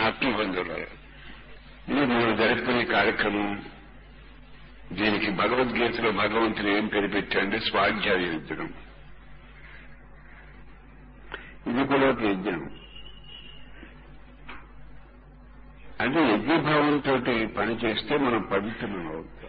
ఆత్మబంధువులు ఇది మనం జరుపుకునే కార్యక్రమం దీనికి భగవద్గీతలో భగవంతుడు ఏం పేరు పెట్టాడంటే స్వాధ్యాయ యజ్ఞం ఇది కూడా ఒక యజ్ఞం అంటే యజ్ఞభావంతో పని చేస్తే మనం పవిత్రం అవుతాం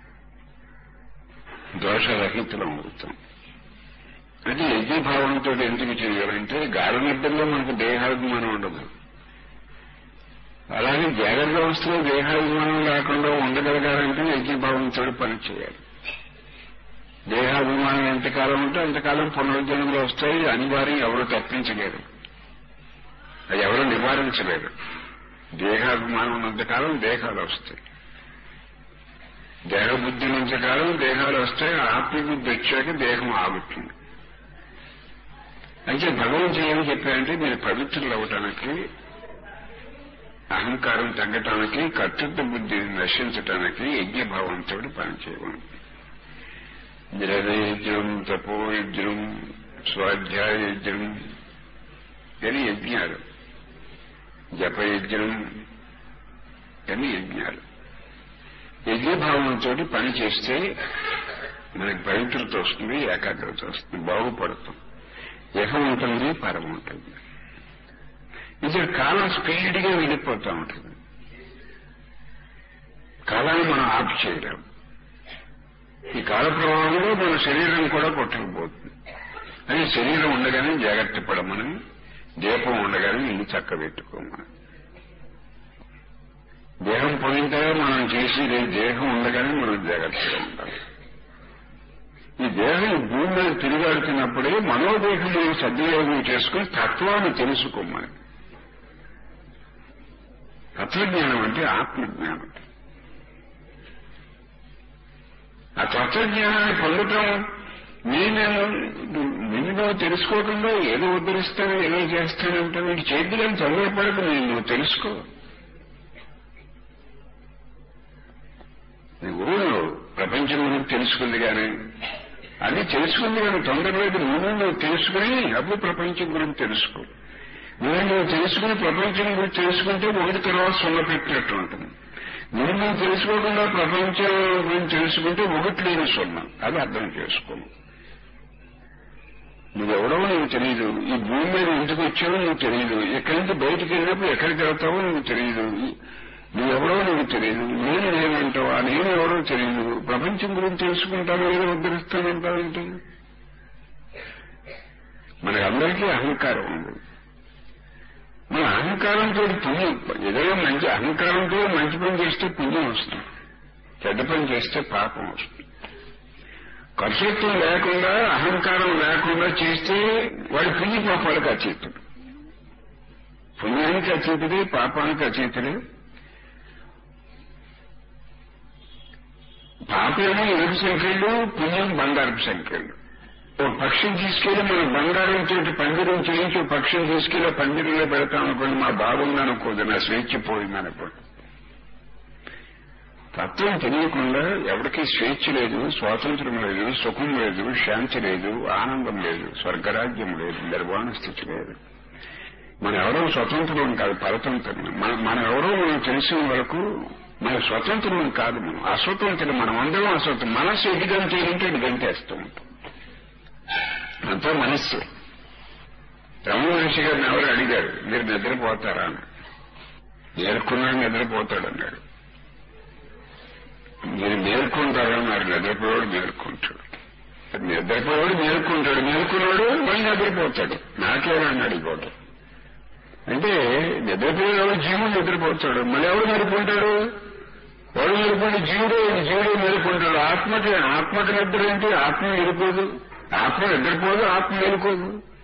దోషరహితులం అవుతాం అది యజ్ఞభావంతో ఎందుకు చేయాలంటే గాఢనిద్రలో మనకు దేహాభిమానం ఉండదు అలాగే జాగ్రత్త అవస్థలో దేహాభిమానం లేకుండా ఉండగలగాలంటే యజ్ఞభావంతో పని చేయాలి దేహాభిమానం ఎంతకాలం ఉంటే అంతకాలం పునరుద్ధరణలు వస్తాయి అనివార్యం ఎవరు తప్పించలేరు అది ఎవరు నివారించలేరు దేహాభిమానం ఉన్నంతకాలం దేహాలు వస్తాయి దేహబుద్ధి ఉన్నంతకాలం దేహాలు వస్తాయి ఆత్మబుద్ధి వచ్చాక దేహం ఆగుతుంది అయితే భగవంతుడు ఏమి చెప్పారంటే మీరు పవిత్రులు అవటానికి అహంకారం తగ్గటానికి కర్తృత్వ బుద్ధిని నశించటానికి యజ్ఞభావంతో పనిచేయమని నిరదయజ్ఞం తపోయజ్ఞం స్వాధ్యాయజ్ఞం అని యజ్ఞాలు జపయజ్ఞం అని యజ్ఞాలు యజ్ఞభావంతో పని చేస్తే మనకి పవిత్రత వస్తుంది ఏకాగ్రత వస్తుంది బాగుపడుతాం యహం ఉంటుంది పరం ఉంటుంది ఇది కాలం స్పీడ్ గా వెళ్ళిపోతూ ఉంటుంది కాలాన్ని మనం ఆఫ్ చేయలేం ఈ కాల ప్రభావంలో మన శరీరం కూడా కొట్టుకుపోతుంది అది శరీరం ఉండగానే జాగ్రత్త పడమని దీపం ఉండగానే ఇల్లు చక్క పెట్టుకోమని దేహం పోయిన మనం చేసేది దేహం ఉండగానే మనం జాగ్రత్తగా ఉండాలి ఈ దేహం భూమి మీద తిరిగాడుతున్నప్పుడే మనోదేహం మనం సద్వినియోగం చేసుకుని తత్వాన్ని తెలుసుకోమని తత్వజ్ఞానం అంటే ఆత్మజ్ఞానం ఆ తత్వజ్ఞానాన్ని పొందటం నేను నిన్ను తెలుసుకోకుండా ఏదో ఉద్ధరిస్తాను ఏదో చేస్తానంటే నీకు చేతులను చదవపడకు నేను నువ్వు తెలుసుకో నువ్వు ప్రపంచం గురించి తెలుసుకుంది కానీ అది తెలుసుకుంది కానీ తొందరలేదు నువ్వు నువ్వు తెలుసుకుని అప్పుడు ప్రపంచం గురించి తెలుసుకో నువ్వు నువ్వు తెలుసుకుని ప్రపంచం గురించి తెలుసుకుంటే ఒకటి తర్వాత సున్న పెట్టినట్టు ఉంటుంది నువ్వు నువ్వు తెలుసుకోకుండా ప్రపంచం గురించి తెలుసుకుంటే ఒకటి లేని సున్న అది అర్థం చేసుకోను నువ్వెవడో నువ్వు తెలియదు ఈ భూమి మీద ఎందుకు వచ్చావో నువ్వు తెలియదు ఎక్కడి నుంచి బయటికి వెళ్ళినప్పుడు ఎక్కడికి వెళ్తావో నువ్వు తెలియదు నువ్వెవడో నువ్వు తెలియదు నేను నేనంటావు ఆ నేను ఎవరో తెలియదు ప్రపంచం గురించి తెలుసుకుంటావు ఏదో ఉద్ధరిస్తానంటావేంటి మనకందరికీ అహంకారం ఉంది మన అహంకారంతో పుణ్యం ఏదైనా మంచి అహంకారంతో మంచి పని చేస్తే పుణ్యం వస్తుంది చెడ్డ పని చేస్తే పాపం వస్తుంది కర్తృత్వం లేకుండా అహంకారం లేకుండా చేస్తే వాడి పుణ్య పాపాలకు అచేతుడు పుణ్యానికి అచేతుడే పాపానికి అచేతుడే పాపేమో ఎరుపు సంఖ్యలు పుణ్యం బంగారపు సంఖ్యలు ఒక పక్షిని తీసుకెళ్లి మనం బంగారంతో పందిరం చేయించి ఒక పక్షిని తీసుకెళ్లి పందిరంలో పెడతాం అనుకోండి మా బాగుందనుకోదు నా స్వేచ్ఛ పోయిందనుకోండి తత్వం తెలియకుండా ఎవరికి స్వేచ్ఛ లేదు స్వాతంత్రం లేదు సుఖం లేదు శాంతి లేదు ఆనందం లేదు స్వర్గరాజ్యం లేదు నిర్వాణ స్థితి లేదు మన ఎవరో స్వతంత్రం కాదు పరతంత్రం మన మనం ఎవరో మనం తెలిసిన వరకు మన స్వతంత్రం కాదు మనం అస్వతంత్రం మనం అందరం అస్వతంత్రం మనస్సు ఎటు గంటేంటే ఇటు గంటేస్తూ ఉంటాం అంతా మనస్సు రమణ మహర్షి గారిని ఎవరు అడిగారు మీరు నిద్రపోతారా అని నేర్కున్నాడు నిద్రపోతాడు అన్నాడు మీరు మేల్కొంటారా అన్నారు నిద్రపోయాడు మేల్కొంటాడు నిద్రపోయాడు మేల్కొంటాడు మేల్కొన్నాడు మళ్ళీ నిద్రపోతాడు నాకేమని అడిగోడు అంటే నిద్రపోయేవాడు జీవుడు నిద్రపోతాడు మళ్ళీ ఎవడు మేలుకుంటాడు ఎవడు మేలుకుంటే జీవుడు జీవుడు మేలుకుంటాడు ఆత్మకి ఆత్మకి నిద్ర ఏంటి ఆత్మ వెళ్ళిపోదు ఆత్మ నిద్రపోదు ఆత్మ మేలుకోదు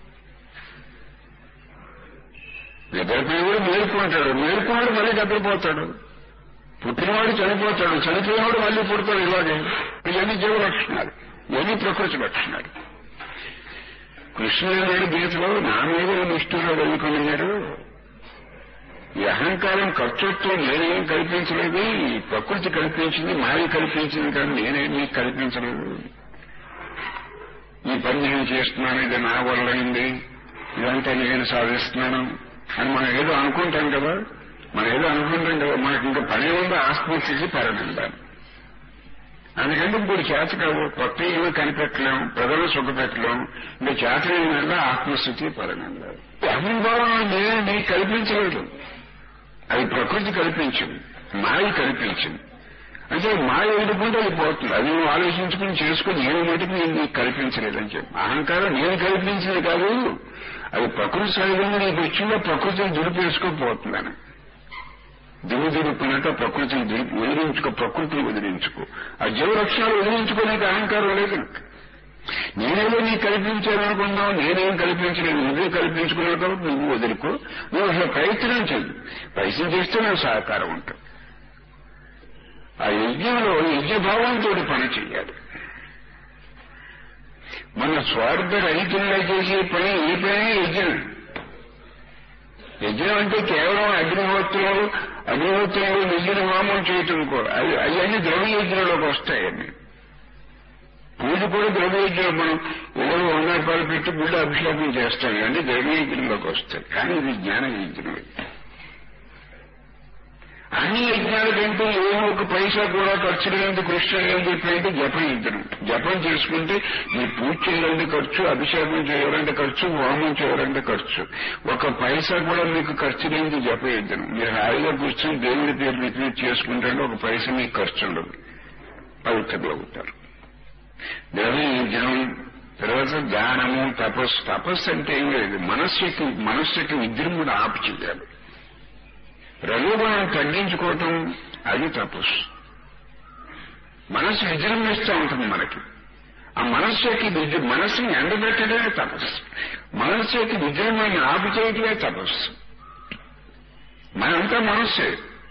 నిద్రపోయేవాడు మేలుకుంటాడు మేలుకున్నాడు మళ్ళీ నిద్రపోతాడు పుట్టినవాడు చనిపోతాడు చనిపోయినవాడు మళ్ళీ పుడతాడు ఇలాగే ఇవన్నీ జీవ లక్షణాలు ఇవన్నీ ప్రకృతి లక్షణాలు కృష్ణుడు అన్నాడు గీతలో నా మీద నిష్ఠురాడు అనుకున్నాడు ఈ అహంకారం కర్తృత్వం నేనేం కల్పించలేదు ఈ ప్రకృతి కల్పించింది మాయ కల్పించింది కానీ నేనేం నీకు కల్పించలేదు ఈ పని నేను చేస్తున్నాను ఇది నా వల్ల అయింది ఇదంతా నేను సాధిస్తున్నాను అని మనం ఏదో అనుకుంటాం కదా మనం ఏదో అనుకుంటాం కదా మనకి ఇంకా పని ఉందో ఆత్మస్థితి పరనందాన్ని అందుకంటే ఇప్పుడు చేత కాదు కొత్త ఏమీ కనిపెట్టలేం ప్రజలు సుఖపెట్టలేం ఇంకా చేత ఏంటంటే ఆత్మస్థితి పరనందాలు అహంభావం నేనే నీకు కల్పించలేదు అది ప్రకృతి కల్పించింది మాయ కల్పించింది అంటే మాయ ఎదుర్కొంటే అది పోతుంది అది నువ్వు ఆలోచించుకుని చేసుకుని నేను మటుకు నేను నీకు కల్పించలేదని చెప్పి అహంకారం నేను కల్పించింది కాదు అది ప్రకృతి సహజంగా నీకు వచ్చిందో ప్రకృతిని దురిపేసుకోపోతుందని దురు దురుపునట్టు ప్రకృతిని దురి వదిలించుకో ప్రకృతిని వదిలించుకో ఆ జీవలక్షణాలు వదిలించుకోనికి అహంకారం లేదు నేనేదో నీకు కల్పించాను అనుకున్నావు నేనేం కల్పించలేదు నువ్వే కల్పించుకున్నావు కాబట్టి నువ్వు వదులుకో నువ్వు అసలు ప్రయత్నం చెయ్యి ప్రయత్నం చేస్తే నువ్వు సహకారం ఉంటావు ఆ యజ్ఞంలో యజ్ఞభావంతో పని చెయ్యాలి మన స్వార్థ రహితంగా చేసే పని ఏ పని యజ్ఞం యజ్ఞం అంటే కేవలం అగ్నిహోత్రులు అగ్నిహోత్రులు యజ్ఞ హోమం చేయటం కూడా అవి అవన్నీ ద్రవ్య యజ్ఞంలోకి వస్తాయండి పూజ కూడా ద్రవ్య యజ్ఞం మనం ఏదో వంద రూపాయలు పెట్టి గుడ్డ అభిషేకం చేస్తాం అంటే ద్రవ్య యజ్ఞంలోకి వస్తాయి కానీ ఇది జ్ఞాన యజ్ఞం అన్ని యజ్ఞాల కంటే ఏ ఒక పైసా కూడా ఖర్చు లేని కృష్ణ ఏం చెప్పారంటే జపం యజ్ఞం జపం చేసుకుంటే మీ పూజ చేయాలంటే ఖర్చు అభిషేకం చేయాలంటే ఖర్చు హోమం చేయాలంటే ఖర్చు ఒక పైసా కూడా మీకు ఖర్చు లేనిది జప యజ్ఞం మీరు హాయిగా కూర్చొని దేవుడి పేరు విధి చేసుకుంటే ఒక పైసా మీకు ఖర్చు ఉండదు పవిత్రులు అవుతారు ద్రవ్య యజ్ఞం తర్వాత దానము తపస్సు తపస్సు అంటే ఏం లేదు మనస్సుకి మనస్సుకి విజృంభణ ఆపు చేయాలి రజోగుణం తగ్గించుకోవటం అది తపస్సు మనస్సు విజృంభిస్తూ ఉంటుంది మనకి ఆ మనస్సు యొక్క విజృ మనస్సుని ఎండబెట్టడమే తపస్సు మనస్సు యొక్క విజృంభణ ఆపు చేయటమే తపస్సు మనంతా మనస్సే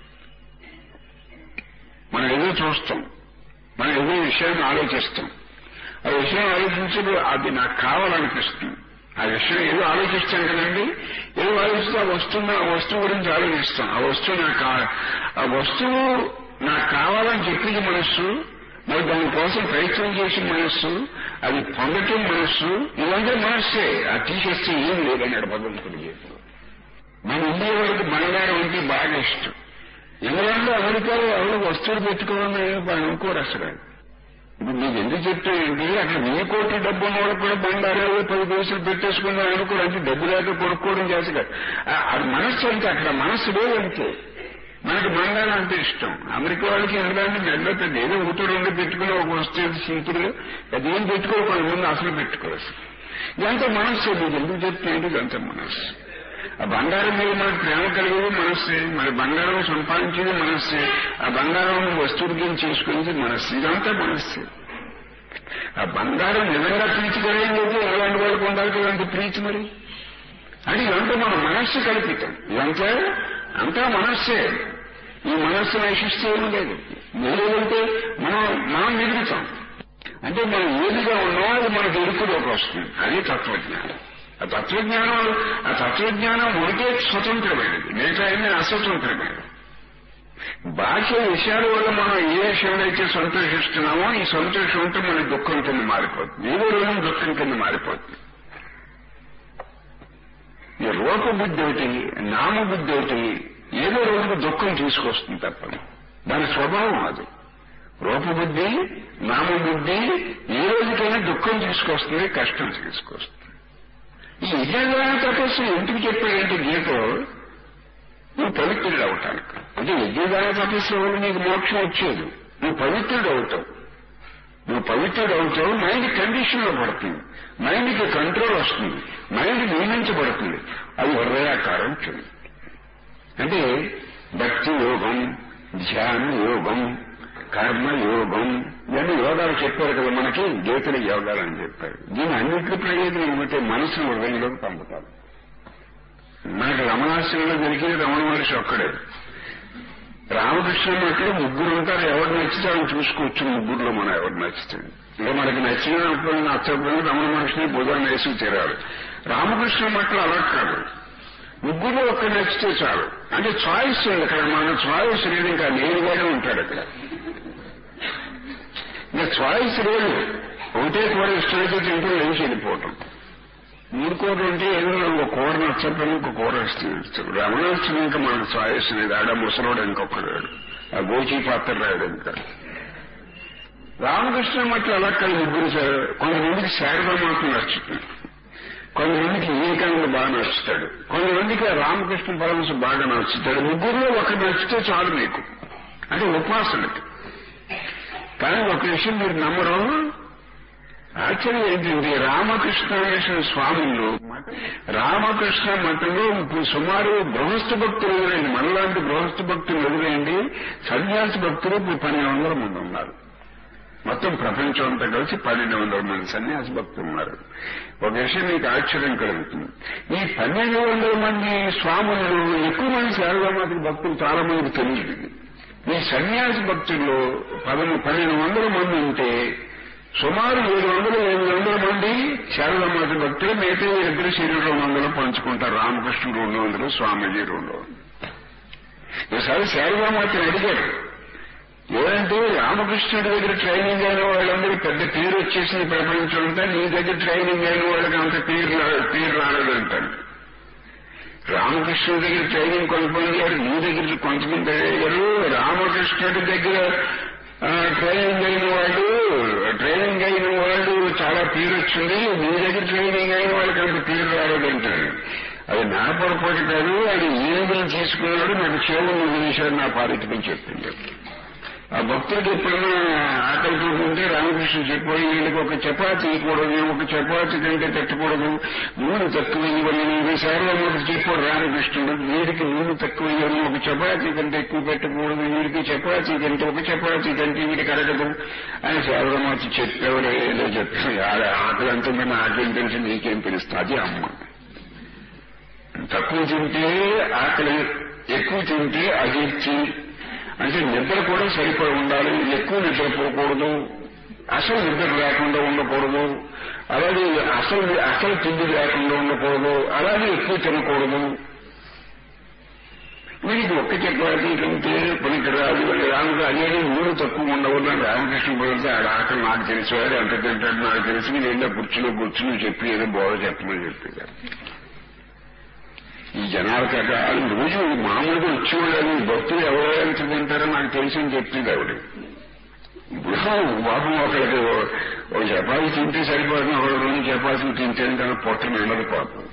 మనం ఏదో చూస్తాం మనం ఏదో విషయాన్ని ఆలోచిస్తాం ఆ విషయం ఆలోచించదు అది నాకు కావాలనిపిస్తుంది ఆ విషయం ఏదో ఆలోచిస్తాం కదండి ఏదో ఆలోచిస్తే ఆ వస్తువు ఆ వస్తువు గురించి ఆలోచిస్తాం ఆ వస్తువు నాకు కా- ఆ వస్తువు నాకు కావాలని చెప్పింది మనస్సు మరి దానికోసం ప్రయత్నం చేసిన మనస్సు అది పొందటం మనస్సు ఇదంతా మనస్సే ఆ తీసేస్తే ఏం లేదన్నాడు భగవంతుడి జీవితంలో మన ఇండియా వాళ్ళకి బంగారం అంటే బాగా ఇష్టం ఇంగ్లాండ్ అమెరికాలో ఎవరు వస్తువులు పెట్టుకోవాలని అనుకోరు అసలు ఇప్పుడు మీకు ఎందుకు చెప్తానండి అక్కడ వెయ్యి కోట్ల డబ్బు ఉన్న వాళ్ళు కూడా బంగారాలు పది పైసలు పెట్టేసుకుందాం అనుకోరు అంటే డబ్బు లేక కొనుక్కోవడం చేసి అది మనస్సు అంటే అక్కడ మనస్సు లేదంతే మనకి బంగారం అంటే ఇష్టం అమెరికా వాళ్ళకి ఇంగ్లాండ్ మెల్ల పెద్ద ఏదో ఒకటి రెండు పెట్టుకుని ఒక వస్తువు సింపుల్ అదేం పెట్టుకోకూడదు ముందు అసలు పెట్టుకోవచ్చు ఇదంతా మనస్సు మీకు ఎందుకు చెప్తానంటే ఇదంతా మనస్సు ఆ బంగారం మీద మనకు ప్రేమ కలిగేది మనస్సే మరి బంగారం సంపాదించేది మనస్సే ఆ బంగారం వస్తువులు కింద చేసుకునేది మనస్సు ఇదంతా మనస్సే ఆ బంగారం నిజంగా ప్రీతి కలిగేది ఎలాంటి వాళ్ళకి ఉండాలి ఇలాంటి ప్రీతి మరి అది ఇదంతా మన మనస్సు కల్పితం ఇదంతా అంతా మనస్సే ఈ మనస్సు నశిస్తే ఏం లేదు లేదంటే మనం మనం మిగులుతాం అంటే మనం ఏదిగా ఉన్నామో అది మనకు ఎరుకులోకి వస్తుంది అది తత్వజ్ఞానం ఆ తత్వజ్ఞానం ఆ తత్వజ్ఞానం ఒకటే స్వతంత్రమైనది మిగతా అన్ని అస్వతంత్రమైనది బాహ్య విషయాల వల్ల మనం ఏ విషయంలో అయితే సంతోషిస్తున్నామో ఈ సంతోషం ఉంటే మన దుఃఖం కింద మారిపోతుంది ఏదో రోజు దుఃఖం కింద మారిపోతుంది ఈ రూపబుద్ధి ఒకటి నామబుద్ధి ఒకటి ఏదో రోజుకు దుఃఖం తీసుకొస్తుంది తప్పని దాని స్వభావం అది రూపబుద్ధి నామబుద్ధి ఏ రోజుకైనా దుఃఖం తీసుకొస్తుంది కష్టం తీసుకొస్తుంది ఈ యజ్ఞదాన తపస్సు ఎందుకు చెప్పాడంటే గీతో నువ్వు పవిత్రుడు అవటానికి అంటే యజ్ఞదాన తపస్సు వల్ల నీకు మోక్షం వచ్చేది నువ్వు పవిత్రుడు అవుతావు నువ్వు పవిత్రుడు అవుతావు మైండ్ కండిషన్ లో పడుతుంది మైండ్కి కంట్రోల్ వస్తుంది మైండ్ నియమించబడుతుంది అది హృదయాకారం చెంది అంటే భక్తి యోగం ధ్యాన యోగం కర్మ యోగం ఇవన్నీ యోగాలు చెప్పారు కదా మనకి గీతల యోగాలు అని చెప్పారు దీని అన్నింటి ప్రయోజనం ఏమంటే మనసును హృదయంలోకి పంపుతారు మనకి రమణాశ్రమంలో దొరికింది రమణ మహర్షి ఒక్కడే రామకృష్ణ మఠంలో ముగ్గురు ఉంటారు ఎవరు నచ్చితే ఆయన చూసుకోవచ్చు ముగ్గురులో మనం ఎవరు నచ్చితే ఇంకా మనకి నచ్చినప్పుడు నచ్చకపోయినా రమణ మహర్షిని భుజాన్ని వేసి తీరాలి రామకృష్ణ మఠంలో అలా కాదు ముగ్గురు ఒక్క నచ్చితే చాలు అంటే చాయిస్ ఉంది అక్కడ మన చాయిస్ లేదు ఇంకా నేరుగానే ఉంటాడు అక్కడ ఇంకా చాయిస్ లేదు ఒకటే కూర ఇష్టమైతే తింటూ లేచి వెళ్ళిపోవటం మూడు కూరలు ఉంటే ఏదో ఒక కూర నచ్చకపోయినా ఇంకో కూర ఇస్తాడు రమణాష్టమి ఇంకా మనకు చాయిస్ లేదు ఆడ ముసలోడు ఇంకొకడు రాడు. ఆ గోచి పాత్ర రాడు ఇంకా రామకృష్ణ మట్టి అలా కలిసి ముగ్గురు సార్ కొంతమందికి శారదామాత నచ్చుతుంది కొంతమందికి వివేకానంద బాగా నచ్చుతాడు కొంతమందికి ఆ రామకృష్ణ పరమశ బాగా నచ్చుతాడు ముగ్గురులో ఒకరు నచ్చితే చాలు మీకు అంటే ఉపాసనకి కానీ ఒక విషయం మీరు నమ్మరు ఆశ్చర్యం ఏంటంటే రామకృష్ణ మిషన్ స్వాములు రామకృష్ణ మతంలో ఇప్పుడు సుమారు గృహస్థ భక్తులు ఎదురైంది మనలాంటి గృహస్థ భక్తులు ఎదురైంది సన్యాసి భక్తులు ఇప్పుడు పన్నెండు వందల మంది ఉన్నారు మొత్తం ప్రపంచం అంతా కలిసి పన్నెండు వందల మంది సన్యాసి భక్తులు ఉన్నారు ఒక విషయం మీకు ఆశ్చర్యం కలుగుతుంది ఈ పన్నెండు వందల మంది స్వాములు ఎక్కువ మంది శారదామాతకి భక్తులు చాలా మందికి తెలియదు ఈ సన్యాసి భక్తుల్లో పదము పన్నెండు వందల మంది ఉంటే సుమారు ఏడు వందలు ఎనిమిది వందల మంది శారదామాత భక్తులు మిగతా ఇద్దరు శరీరం వందలు పంచుకుంటారు రామకృష్ణుడు రెండు వందలు స్వామీజీ రెండు వందలు ఈసారి శారదామాతని అడిగారు ఏదంటే రామకృష్ణుడి దగ్గర ట్రైనింగ్ అయిన వాళ్ళందరూ పెద్ద పేరు వచ్చేసింది ప్రపంచం అంతా నీ దగ్గర ట్రైనింగ్ అయిన వాళ్ళకి అంత పేరు రా- పేరు రాలేదంటాను రామకృష్ణుడి దగ్గర ట్రైనింగ్ కొంతమంది అయ్యారు నీ దగ్గర కొంతమంది అయ్యారు రామకృష్ణుడి దగ్గర ఆ, ట్రైనింగ్ అయిన వాళ్ళు ట్రైనింగ్ అయిన వాళ్ళు చాలా పేరు వచ్చింది నీ దగ్గర ట్రైనింగ్ అయిన వాళ్ళకి అంత పేరు రాలేదంటారు అది నా పొరపాటు కాదు అది ఏనుగులు తీసుకున్నాడు నాకు చేవులు విషయాన్ని నా పారితం చెప్పింది ఆ భక్తుడికి ఎప్పుడైనా ఆకలి ఉంటే రామకృష్ణ చెప్పాడు వీళ్ళకి ఒక చపాతి ఇవ్వకూడదు ఒక చపాతి కంటే పెట్టకూడదు నూనె తక్కువ ఇవ్వని ఇరవై సార్లు మనకు చెప్పాడు రామకృష్ణుడు వీడికి నూనె తక్కువ ఇవ్వని ఒక చపాతి కంటే ఎక్కువ పెట్టకూడదు వీడికి చపాతి కంటే ఒక చపాతి కంటే వీడికి అడగదు అని శారదమాచి చెప్పేవాడు ఏదో చెప్తాడు ఆడ ఆకలి అంత మన ఆకలి తెలిసి నీకేం తెలుస్తుంది అది అమ్మ తక్కువ తింటే ఆకలి ఎక్కువ తింటే అజీర్తి అంటే నిద్ర కూడా సరిపడి ఉండాలి ఎక్కువ నిద్రపోకూడదు అసలు నిద్ర లేకుండా ఉండకూడదు అలాగే అసలు అసలు తిండి లేకుండా ఉండకూడదు అలాగే ఎక్కువ తినకూడదు వీడికి ఒక్క చక్రవర్తి కంటే పనికిరాదు రాముడు అనేది నూనె తక్కువ ఉండవద్దు రామకృష్ణ పోతే ఆడ ఆకలి నాకు తెలుసు వాడు ఎంత తింటాడు నాకు తెలిసి నేను ఏదో కుర్చీలో కూర్చుని చెప్పి ఏదో బోధ చెప్పమని చెప్పారు ఈ జనాలు కాక వాళ్ళు రోజు మామూలుగా వచ్చేవాళ్ళు భక్తులు ఎవరో ఎంత తింటారో నాకు తెలిసి అని చెప్తుంది ఆవిడ ఇప్పుడు పాపం ఒకరికి ఒక చపాతి తింటే సరిపోతుంది ఒక రెండు చపాతీలు తింటే కానీ పొట్ట నిండదు పాపం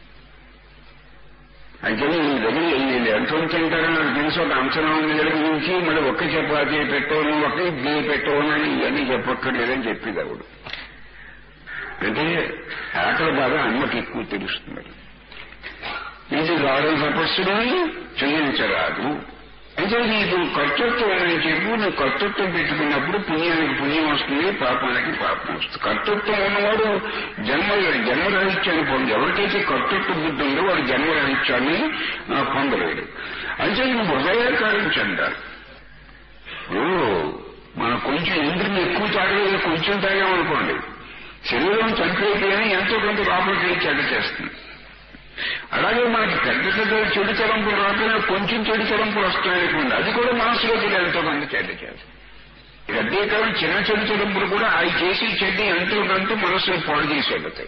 అయితే ఈ దగ్గర వీళ్ళు ఎంత తింటారో నాకు తెలిసి ఒక అంచనా ఉంది దగ్గర నుంచి మళ్ళీ ఒక్క చపాతీ పెట్టవను ఒక ఇడ్లీ పెట్టవను అని ఇవన్నీ చెప్పక్కర్లేదని చెప్పింది ఆవిడ అంటే ఆకలి బాగా అమ్మకి ఎక్కువ తెలుస్తుంది ఇది గాఢ తపస్సుని చెల్లించరాదు అయితే నీకు కర్తృత్వం అని చెప్పు నువ్వు కర్తృత్వం పెట్టుకున్నప్పుడు పుణ్యానికి పుణ్యం వస్తుంది పాపానికి పాపం వస్తుంది కర్తృత్వం ఉన్నవాడు జన్మ జన్మరాహిత్యాన్ని పొంది ఎవరికైతే కర్తృత్వ బుద్ధి ఉందో వాడు జన్మరాహిత్యాన్ని ఆ, పొందలేడు అంటే నువ్వు హృదయకారం చెందాలి ఓ మన కొంచెం ఇంద్రిని ఎక్కువ తాగలేదు కొంచెం తాగామనుకోండి శరీరం చనిపోయిపోయినా ఎంతో కొంత లోపలికి వెళ్ళి చెడ్డ చేస్తుంది అలాగే మనకి పెద్ద పెద్ద చెడు తలంపులు రాకుండా కొంచెం చెడు తలంపులు వస్తాయనుకోండి అది కూడా మనసులోకి ఎంతో మంది చెడ్డ చేస్తారు ప్రత్యేకమైన చిన్న చెడు తలంపులు కూడా అవి చేసి చెడ్డ ఎంతో కొంత మనసును పాడు చేసి వెళ్తాయి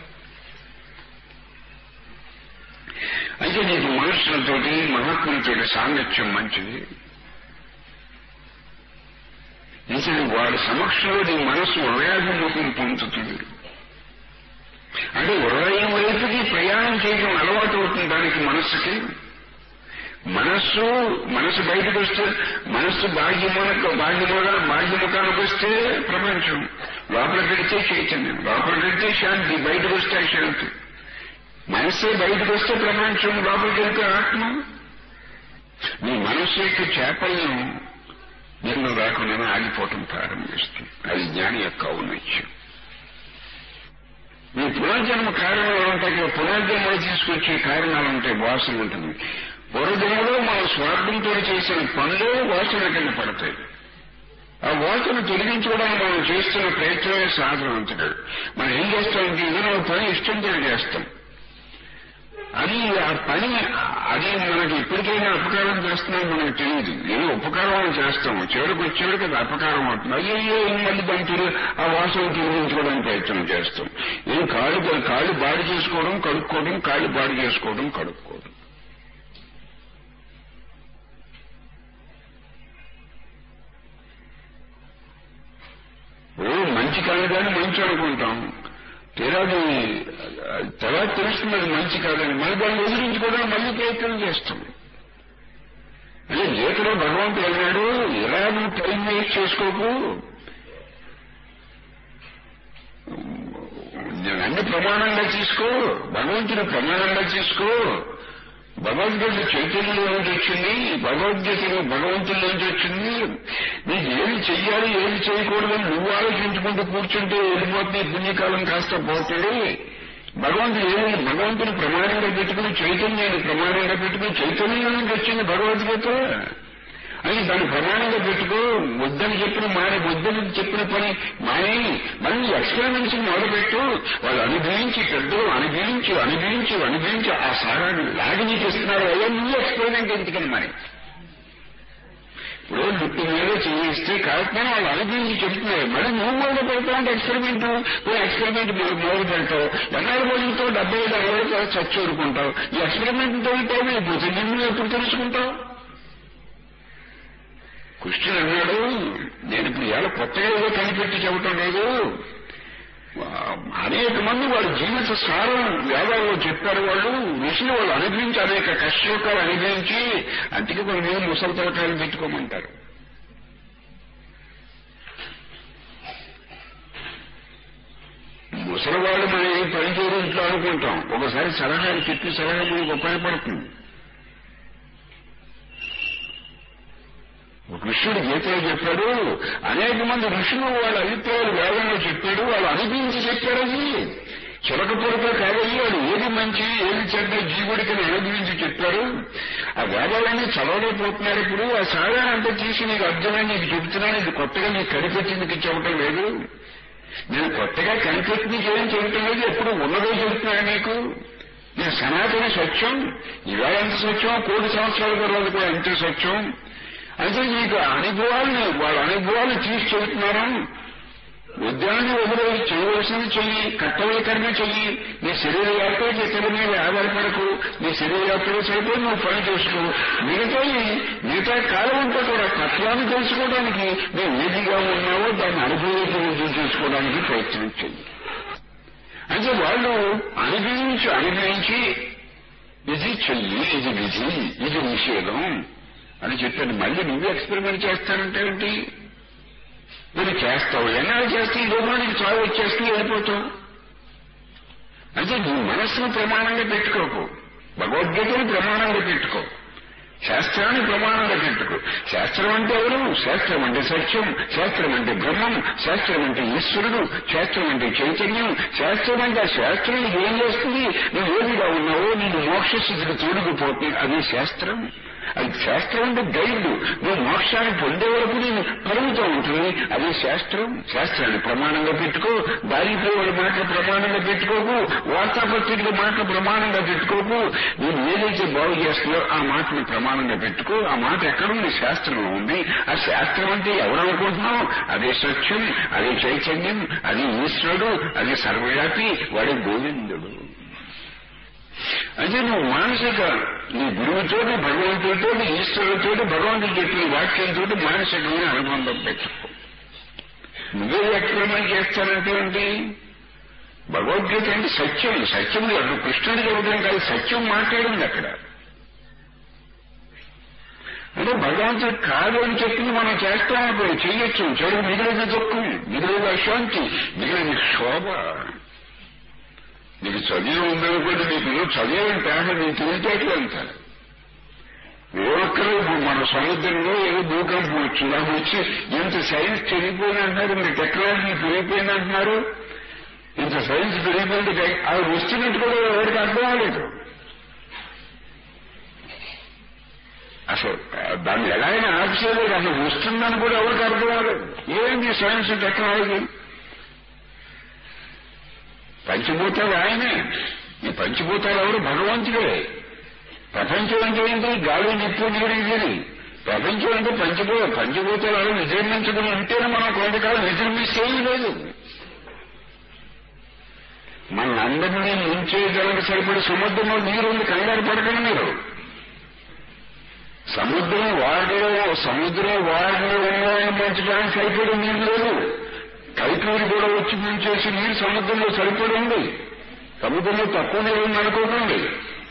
అయితే నీకు మనుషులతోటి మహాత్ములతోటి సాంగత్యం మంచిది నిజం వాడి సమక్షంలో నీ మనస్సు హృదయాభిముఖం పొందుతుంది అంటే హృదయం వైపుకి ప్రయాణం చేయడం అలవాటు అవుతుంది దానికి మనస్సుకి మనస్సు మనసు బయటకు వస్తే మనస్సు బాహ్యమునకు బాహ్యముగా బాహ్యముఖానికి వస్తే ప్రపంచం లోపల పెడితే చైతన్యం లోపల పెడితే శాంతి బయటకు వస్తే అశాంతి మనస్సే బయటకు వస్తే ప్రపంచం లోపలికి వెళ్తే ఆత్మ నీ మనస్సు యొక్క చేపలను నీళ్ళు రాకుండా ఆగిపోవటం ప్రారంభిస్తుంది అది జ్ఞాని యొక్క ఔన్నత్యం ఈ పునర్జన్మ కారణాలు ఉంటాయి కదా, పునర్జన్మలో తీసుకొచ్చే కారణాలు ఉంటాయి వాసన ఉంటుంది పూర్వజన్మలో మన స్వార్థంతో చేసిన పనులు వాసన కింద పడతాయి ఆ వాసన తొలగించుకోవడానికి మనం చేస్తున్న ప్రయత్నమే సాధన అంతటాడు మనం ఏం చేస్తామంటే ఏదైనా ఒక పని ఇష్టంతో చేస్తాం అది ఆ పని అది మనకి ఎప్పటికైనా అపకారం చేస్తున్నాం మనకు తెలియదు ఏదో ఉపకారం చేస్తాం చివరికి వచ్చేవాడికి అది అపకారం అవుతుంది అయ్యో మళ్ళీ దాని తిరిగి ఆ వాసన తిరిగించుకోవడానికి ప్రయత్నం చేస్తాం ఏం కాళ్ళు కాళ్ళు బాడి చేసుకోవడం కడుక్కోవడం కాళ్ళు బాడి చేసుకోవడం కడుక్కోవడం ఓ మంచి కాదని మంచి అనుకుంటాం తీరాది తర్వాత తెలుస్తుంది అది మంచి కాదని మళ్ళీ దాన్ని వదిలించుకోవడం మళ్ళీ ప్రయత్నం చేస్తాం అదే గీతలో భగవంతుడు అన్నాడు ఇలా నువ్వు టైం వేస్ట్ చేసుకోకు అన్ని ప్రమాణంగా తీసుకో భగవంతుని ప్రమాణంగా తీసుకో భగవద్గీత చైతన్యంలో నుంచి వచ్చింది భగవద్గీత భగవంతుడి నుంచి వచ్చింది నీకు ఏది చెయ్యాలి ఏది చేయకూడదని నువ్వు ఆలోచించుకుంటూ కూర్చుంటే వెళ్ళిపోతుంది పుణ్యకాలం కాస్త పోతుంది భగవంతుడు ఏది భగవంతుని ప్రమాణంగా పెట్టుకుని చైతన్యాన్ని ప్రమాణంగా పెట్టుకుని చైతన్యం నుంచి వచ్చింది భగవద్గీత అని దాన్ని ప్రమాణంగా పెట్టుకో వద్దని చెప్పిన మానే వద్దని చెప్పిన పని మానే మళ్ళీ ఎక్స్పెరిమెంట్స్ మొదలుపెట్టు వాళ్ళు అనుభవించి పెద్దలు అనుభవించి అనుభవించి అనుభవించి ఆ సారాన్ని లాగి నీకు ఇస్తున్నారు అయ్యా నువ్వు ఎక్స్పెరిమెంట్ ఎందుకని మరి ఇప్పుడు లిప్పు మీద చేయిస్తే కాకపోతే వాళ్ళు అనుభవించి చెప్తున్నారు మళ్ళీ నువ్వు మొదలు పెడతావు ఎక్స్పెరిమెంట్ ఎక్స్పెరిమెంట్ మొదలు పెడతావు ఎన్నాళ్ళు మొదలుతో డెబ్బై ఐదు అరవై చచ్చి ఊరుకుంటావు ఈ ఎక్స్పెరిమెంట్ తోలుతావు ఇప్పుడు నిన్ను ఎప్పుడు తెలుసుకుంటావు కృష్ణుడు అన్నాడు నేను ఇప్పుడు ఎలా కొత్తగా ఏదో కనిపెట్టి చెప్పటం లేదు అనేక మంది వాడి జీవిత సారం వేదాల్లో చెప్పారు వాళ్ళు ఋషులు వాళ్ళు అనుభవించి అనేక కష్టసుఖాలు అనుభవించి అందుకే కొన్ని మీద ముసలి తలకాయలు పెట్టుకోమంటారు ముసలి వాళ్ళు మనం ఏం పని చేయడం ఇంట్లో అనుకుంటాం ఒకసారి సలహాలు చెప్పి సలహా మనకు ఉపయోగపడుతుంది కృష్ణుడు గీతలో చెప్పాడు అనేక మంది ఋషులు వాళ్ళ అభిప్రాయాలు వేదంలో చెప్పాడు వాళ్ళు అనుభవించి చెప్పాడు అది చిలక పొడక కాదయ్యి వాడు ఏది మంచి ఏది చెడ్డ జీవుడికి అనుభవించి చెప్పాడు ఆ వేదాలన్నీ చదవలేకపోతున్నారు ఇప్పుడు ఆ సాధన అంతా తీసి నీకు అర్థమై నీకు చెబుతున్నాను ఇది కొత్తగా నీకు కనిపెట్టి నీకు చెప్పటం లేదు నేను కొత్తగా కనిపెట్టి నీకు ఏం చెప్పటం లేదు ఎప్పుడు ఉన్నదే చెబుతున్నాను నీకు నేను సనాతన సత్యం ఇవాళ ఎంత సత్యం కోటి సంవత్సరాల తర్వాత కూడా ఎంత సత్యం అయితే నీకు అనుభవాలను వాళ్ళ అనుభవాలు తీసి చెబుతున్నారు ఉద్యాన్ని వదిలేసి చేయవలసింది చెయ్యి కర్తవ్య కర్మ చెయ్యి నీ శరీర యాత్ర ఇతరుల మీద ఆధారపడకు నీ శరీర యాత్ర సరిపోయి నువ్వు పని చేసుకో మిగతా మిగతా కాలం అంతా కూడా తత్వాన్ని తెలుసుకోవడానికి నువ్వు ఏదిగా ఉన్నావో దాన్ని అనుభవం చేసుకోవడానికి ప్రయత్నం చెయ్యి అంటే వాళ్ళు అనుభవించి అనుభవించి ఇది చెయ్యి ఇది విధి ఇది నిషేధం అని చెప్పాను మళ్ళీ నువ్వు ఎక్స్పెరిమెంట్ చేస్తానంటే ఏంటి మీరు చేస్తావు ఎన్నాళ్ళు చేస్తే ఈ లోపల నీకు చావు వచ్చేస్తే వెళ్ళిపోతావు అంటే నీ మనస్సును ప్రమాణంగా పెట్టుకోకు భగవద్గీతని ప్రమాణంగా పెట్టుకో శాస్త్రాన్ని ప్రమాణంగా పెట్టుకో శాస్త్రం అంటే ఎవరు శాస్త్రం అంటే సత్యం శాస్త్రం అంటే బ్రహ్మం శాస్త్రం అంటే ఈశ్వరుడు శాస్త్రం అంటే చైతన్యం శాస్త్రం అంటే ఆ శాస్త్రం నీకు ఏం చేస్తుంది నువ్వు ఏదిగా ఉన్నావో నీకు మోక్ష స్థితికి తోడుకుపోతుంది అది శాస్త్రం అది శాస్త్రం అంటే గైడ్ నువ్వు మోక్షాన్ని పొందే వరకు నేను కలుగుతూ ఉంటుంది అది శాస్త్రం శాస్త్రాన్ని ప్రమాణంగా పెట్టుకో దారిపోయే మాటలు ప్రమాణంగా పెట్టుకోకు వార్తాపత్రికల మాటలు ప్రమాణంగా పెట్టుకోకు నేను ఏదైతే బాగు చేస్తుందో ఆ మాటను ప్రమాణంగా పెట్టుకో ఆ మాట ఎక్కడుంది శాస్త్రంలో ఉంది ఆ శాస్త్రం అంటే ఎవరనుకుంటున్నావు అదే సత్యం అదే చైతన్యం అది ఈశ్వరుడు అది సర్వవ్యాపి వాడి గోవిందుడు అంటే నువ్వు మానసిక నీ గురువుతోటి భగవంతుడితో ఈశ్వరుడితో భగవంతుడు చెప్పిన వాక్యంతో మానసికమైన అనుబంధం పెట్టుకో నువ్వే ఎక్స్పెరిమెంట్ చేస్తానంటే ఏంటి భగవద్గీత అంటే సత్యం సత్యం లేదు కృష్ణుడు చెబుతాం కాదు సత్యం మాట్లాడింది అక్కడ అంటే భగవంతుడు కాదు అని చెప్పింది మనం చేస్తామప్పుడు చెయ్యొచ్చు చెడు మిగిలిన దుఃఖం మిగిలిన అశాంతి మిగిలిన శోభ నీకు చదివి ఉందనుకోండి నీకు చదివేది పేద నీకు తెలివితేటలు అంటారు ఏ ఒక్కరు ఇప్పుడు మన సముద్రంలో ఏదో భూకంపం వచ్చింది అది వచ్చి ఇంత సైన్స్ పెరిగిపోయింది అంటున్నారు ఇంత టెక్నాలజీ పెరిగిపోయింది అంటున్నారు ఇంత సైన్స్ పెరిగిపోయింది అది వస్తున్నట్టు కూడా ఎవరికి అర్థం అవ్వలేదు అసలు దాన్ని ఎలాగైనా ఆపిసేయలేదు అసలు వస్తుందని కూడా ఎవరికి అర్థం అవ్వలేదు ఏంది సైన్స్ టెక్నాలజీ పంచభూతాలు ఆయనే ఈ పంచభూతాలు ఎవరు భగవంతుడే ప్రపంచం అంటే ఏంటి గాలి నిప్పు నీరు ఇది ప్రపంచం అంటే పంచభూ పంచభూతాలు ఎవరు విజృంభించడం ఉంటేనే మనం కొంతకాలం విజృంభిస్తే ఏమీ లేదు మన అందరినీ ముంచేయడానికి సరిపడి సముద్రంలో నీరుంది కంగారు పడకండి మీరు సముద్రం వాడలో సముద్రం వాడలో ఉన్నాయని పెంచడానికి సరిపడి నీరు లేదు కైకూరి కూడా వచ్చి ముంచేసి నీరు సముద్రంలో సరిపడి ఉంది సముద్రంలో తక్కువ నీరు ఉంది అనుకోకండి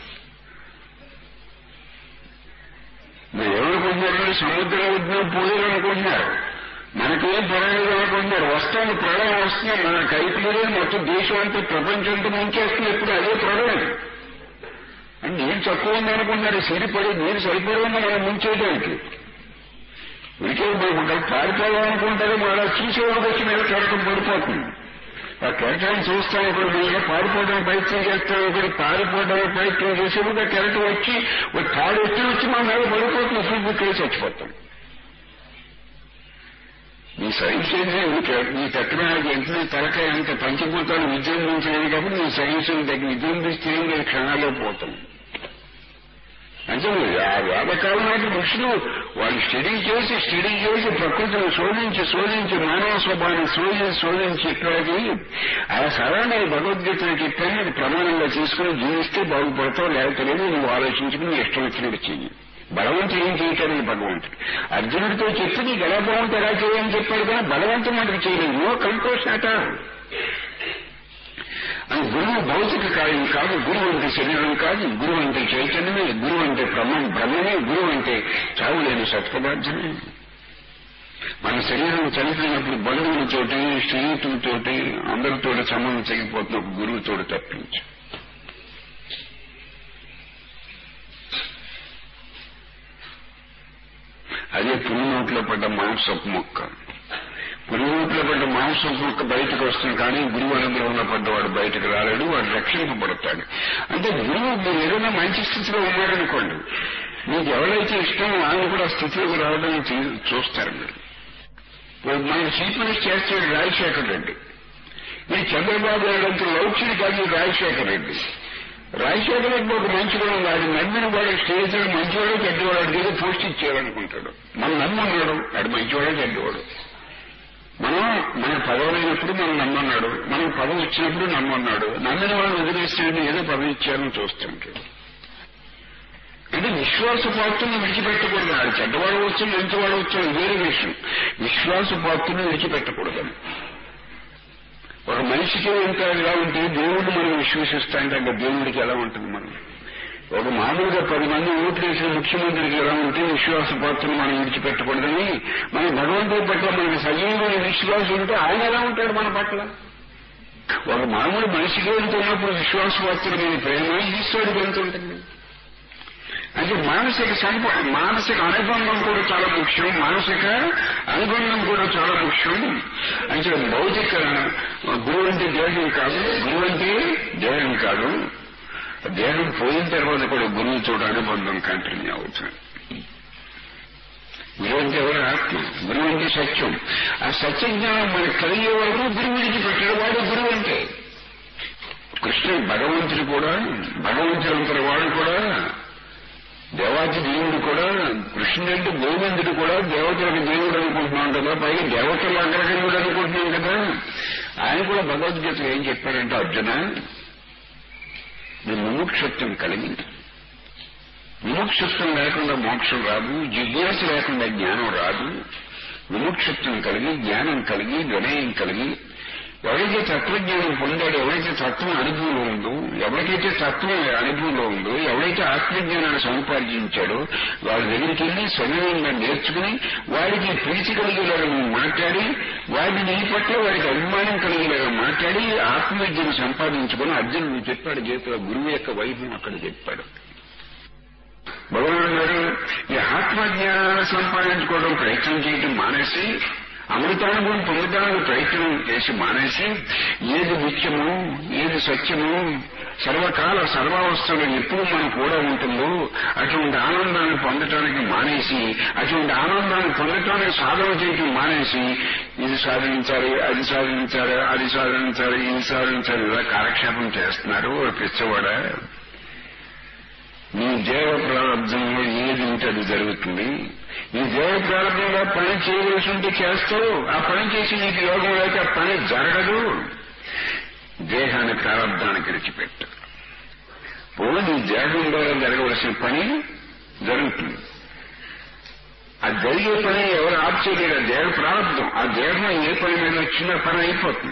మీరు ఏమనుకుంటున్నారు సముద్రం ఉద్యమం పోలేదు అనుకుంటున్నారు మనకేం పర్వాలేదు అనుకుంటున్నారు వస్తాను ప్రళయం వస్తుంది మన కైకులే మొత్తం దేశం అంతా ప్రపంచం అంతా ముంచేస్తుంది ఇప్పుడు అదే ప్రళయం అని నీరు తక్కువ ఉంది అనుకుంటున్నారు సరిపడి నీరు సరిపడి ఉంది మనం ముంచేయడానికి ఉడికే మనకు పారిపోవాలనుకుంటారు మన చూసేవాడికి వచ్చి మీద కెరటం పడిపోతుంది ఆ కెరటాన్ని చూస్తాం ఒకటి మీద పారిపోవడానికి ప్రయత్నం చేస్తాం ఒకటి పారిపోవడానికి ప్రయత్నం చేసేప్పుడు ఆ కెరటం వచ్చి ఒక తాడు వచ్చి వచ్చి మన మీద పడిపోతుంది అప్పుడు కేసు చచ్చిపోతాం నీ సైన్స్ ఏంటి నీ టెక్నాలజీ వెంటనే తలకాయ అంత పంచభూతాలు విజృంభించలేదు కాబట్టి నీ సైన్స్ దగ్గర విజృంభిస్తే ఏం లేదు క్షణాల్లో పోతాం అంటే ఆ వేదకాలం నాటి ఋషులు వాళ్ళు స్టడీ చేసి స్టడీ చేసి ప్రకృతిని శోధించి శోధించి మానవ స్వభావాన్ని శోధించి శోధించి ఇక్కడికి ఆ సరైన భగవద్గీతను చెప్పాను అది ప్రమాణంగా తీసుకుని జీవిస్తే బాగుపడతావు లేకపోతే లేదు నువ్వు ఆలోచించుకుని నీ ఇష్టం వచ్చినట్టు చెయ్యి బలవంతుడు ఏం చేయటానికి భగవంతుడు అర్జునుడితో చెప్పి నీకు ఎలా బాగుంటే ఎలా చేయని చెప్పాడు కానీ బలవంతం మనకు చేయలేదు నో కంపోషాట అని గురువు భౌతిక కార్యం కాదు గురువు అంటే శరీరం కాదు గురువు అంటే చైతన్యమే గురువు అంటే బ్రహ్మం బ్రహ్మమే గురువు అంటే చావు లేని సత్పదార్థమే మన శరీరం చనిపోయినప్పుడు బంధువులతోటి స్నేహితులతోటి అందరితో సంబంధం తెగిపోతున్న ఒక గురువుతో తప్పించు అదే పులినోట్లో పడ్డ మాంసపు మొక్క పులినోట్లో పడ్డ మాంసపు మొక్క బయటకు వస్తుంది కానీ గురువు అనుగ్రహంలో పడ్డవాడు బయటకు రాలేడు వాడు రక్షింపబడతాడు అంటే గురువు మీరు ఏదైనా మంచి స్థితిలో ఉన్నారనుకోండి మీకు ఎవరైతే ఇష్టం వాళ్ళు కూడా స్థితిలోకి రావడానికి చూ- చూస్తారు మీరు ఇప్పుడు మన చీఫ్ మినిస్టర్ చేస్తాడు రాజశేఖర్ రెడ్డి ఈ చంద్రబాబు నాయుడు లౌక్యుడు కాదు ఈ రాజశేఖర్ రెడ్డి రాజశేఖర్ రెడ్డి ఒక మంచివాడు వాడు నమ్మిన వాడు స్టేజ్ మంచివాడు చెడ్డవాడు వాడికి ఏదో పోస్ట్ ఇచ్చేయాలనుకుంటాడు మనం నమ్మన్నాడు వాడు మంచివాడు చెడ్డవాడు మనం మన పదవులైనప్పుడు మనం నమ్మన్నాడు మనం పదవి ఇచ్చినప్పుడు నమ్మన్నాడు నమ్మిన వాళ్ళు వదిలేస్తాడని ఏదో పదవి ఇచ్చారని చూస్తుంటాడు అంటే విశ్వాసపాత్రను విడిచిపెట్టకూడదు అది చెడ్డవాడు వచ్చు మంచివాడు వచ్చు అది వేరే విషయం విశ్వాసపాత్రను విడిచిపెట్టకూడదని ఒక మనిషికి ఎంత ఎలా ఉంటే దేవుడిని మనం విశ్వసిస్తాంటే ఇంకా దేవుడికి ఎలా ఉంటుంది మనం ఒక మామూలుగా పది మంది ఓట్లు వేసిన ముఖ్యమంత్రికి ఎలా ఉంటే విశ్వాసపాత్రను మనం విడిచిపెట్టకూడదని మన భగవంతుడి పట్ల మనకి సజీవమైన విశ్వాసం ఉంటే ఆయన ఎలా ఉంటాడు మన పట్ల ఒక మామూలు మనిషికి ఎంత ఉన్నప్పుడు విశ్వాసపాత్రమైన ప్రేమ ఈశ్వరుడికి ఎంత ఉంటుంది అంటే మానసిక సంప మానసిక అనుబంధం కూడా చాలా ముఖ్యం మానసిక అనుబంధం కూడా చాలా ముఖ్యం అంటే భౌతిక గురువు అంటే దేహం కాదు గురువు అంటే దేహం కాదు దేహం పోయిన తర్వాత కూడా గురువు చూడ అనుబంధం కంటిన్యూ అవుతుంది గురువు అంటే ఎవరు ఆత్మ గురువు అంటే సత్యం ఆ సత్య జ్ఞానం మనకు కలిగే వరకు గురువు విడిచిపెట్టాడు వాడు గురువు అంటే కృష్ణుడు భగవంతుడు కూడా భగవంతుడు వాడు కూడా దేవాతి దేవుడు కూడా కృష్ణుడు అంటే గోవిందుడు కూడా దేవతలకు దేవుడు అనుకుంటున్నాం కదా పైగా దేవతల అగ్రగణ్యుడు అనుకుంటున్నాం కదా ఆయన కూడా భగవద్గీతలో ఏం చెప్పారంటే అర్జున నీ ముముక్షత్వం కలిగింది విముక్షత్వం లేకుండా మోక్షం రాదు జిజ్ఞాస లేకుండా జ్ఞానం రాదు విముక్షత్వం కలిగి జ్ఞానం కలిగి వినయం కలిగి ఎవరైతే తత్వజ్ఞానం పొందాడో ఎవరైతే తత్వం అనుభవంలో ఉందో ఎవరికైతే తత్వం అనుభవంలో ఉందో ఎవరైతే ఆత్మజ్ఞానాన్ని సముపార్జించాడో వాళ్ళ దగ్గరికి వెళ్ళి సవినయంగా నేర్చుకుని వాడికి ప్రీతి కలిగేలాగా నువ్వు మాట్లాడి వాడిని నీ పట్ల వాడికి అభిమానం కలిగేలాగా మాట్లాడి ఆత్మవిద్యను సంపాదించుకుని అర్జునుడు చెప్పాడు గీతలో గురువు యొక్క వైభవం అక్కడ చెప్పాడు భగవాన్ గారు ఈ ఆత్మజ్ఞానాన్ని సంపాదించుకోవడం ప్రయత్నం చేయటం మానేసి అమృతానుభవం పొందడానికి ప్రయత్నం చేసి మానేసి ఏది నిత్యము ఏది సత్యము సర్వకాల సర్వావస్థలు ఎప్పుడు మనం కూడా ఉంటుందో అటువంటి ఆనందాన్ని పొందటానికి మానేసి అటువంటి ఆనందాన్ని పొందటానికి సాధన చేయటం మానేసి ఇది సాధించాలి అది సాధించాలి అది సాధించాలి ఇది సాధించాలి ఇలా కాలక్షేపం చేస్తున్నారు పిచ్చవాడ నీ దేవ ప్రారంభంలో ఏది ఉంటే అది జరుగుతుంది ఈ దేవ ప్రారంభంలో పని చేయవలసి ఉంటే చేస్తావు ఆ పని చేసి నీకు యోగం లేక ఆ పని జరగదు దేహాన్ని ప్రారంభానికి విడిచిపెట్టు పోనీ నీ దేహం ద్వారా జరగవలసిన పని జరుగుతుంది ఆ జరిగే పని ఎవరు ఆప్ చేయలేరు ఆ దేహ ప్రారంభం ఆ దేహం ఏ పని మీద వచ్చినా పని అయిపోతుంది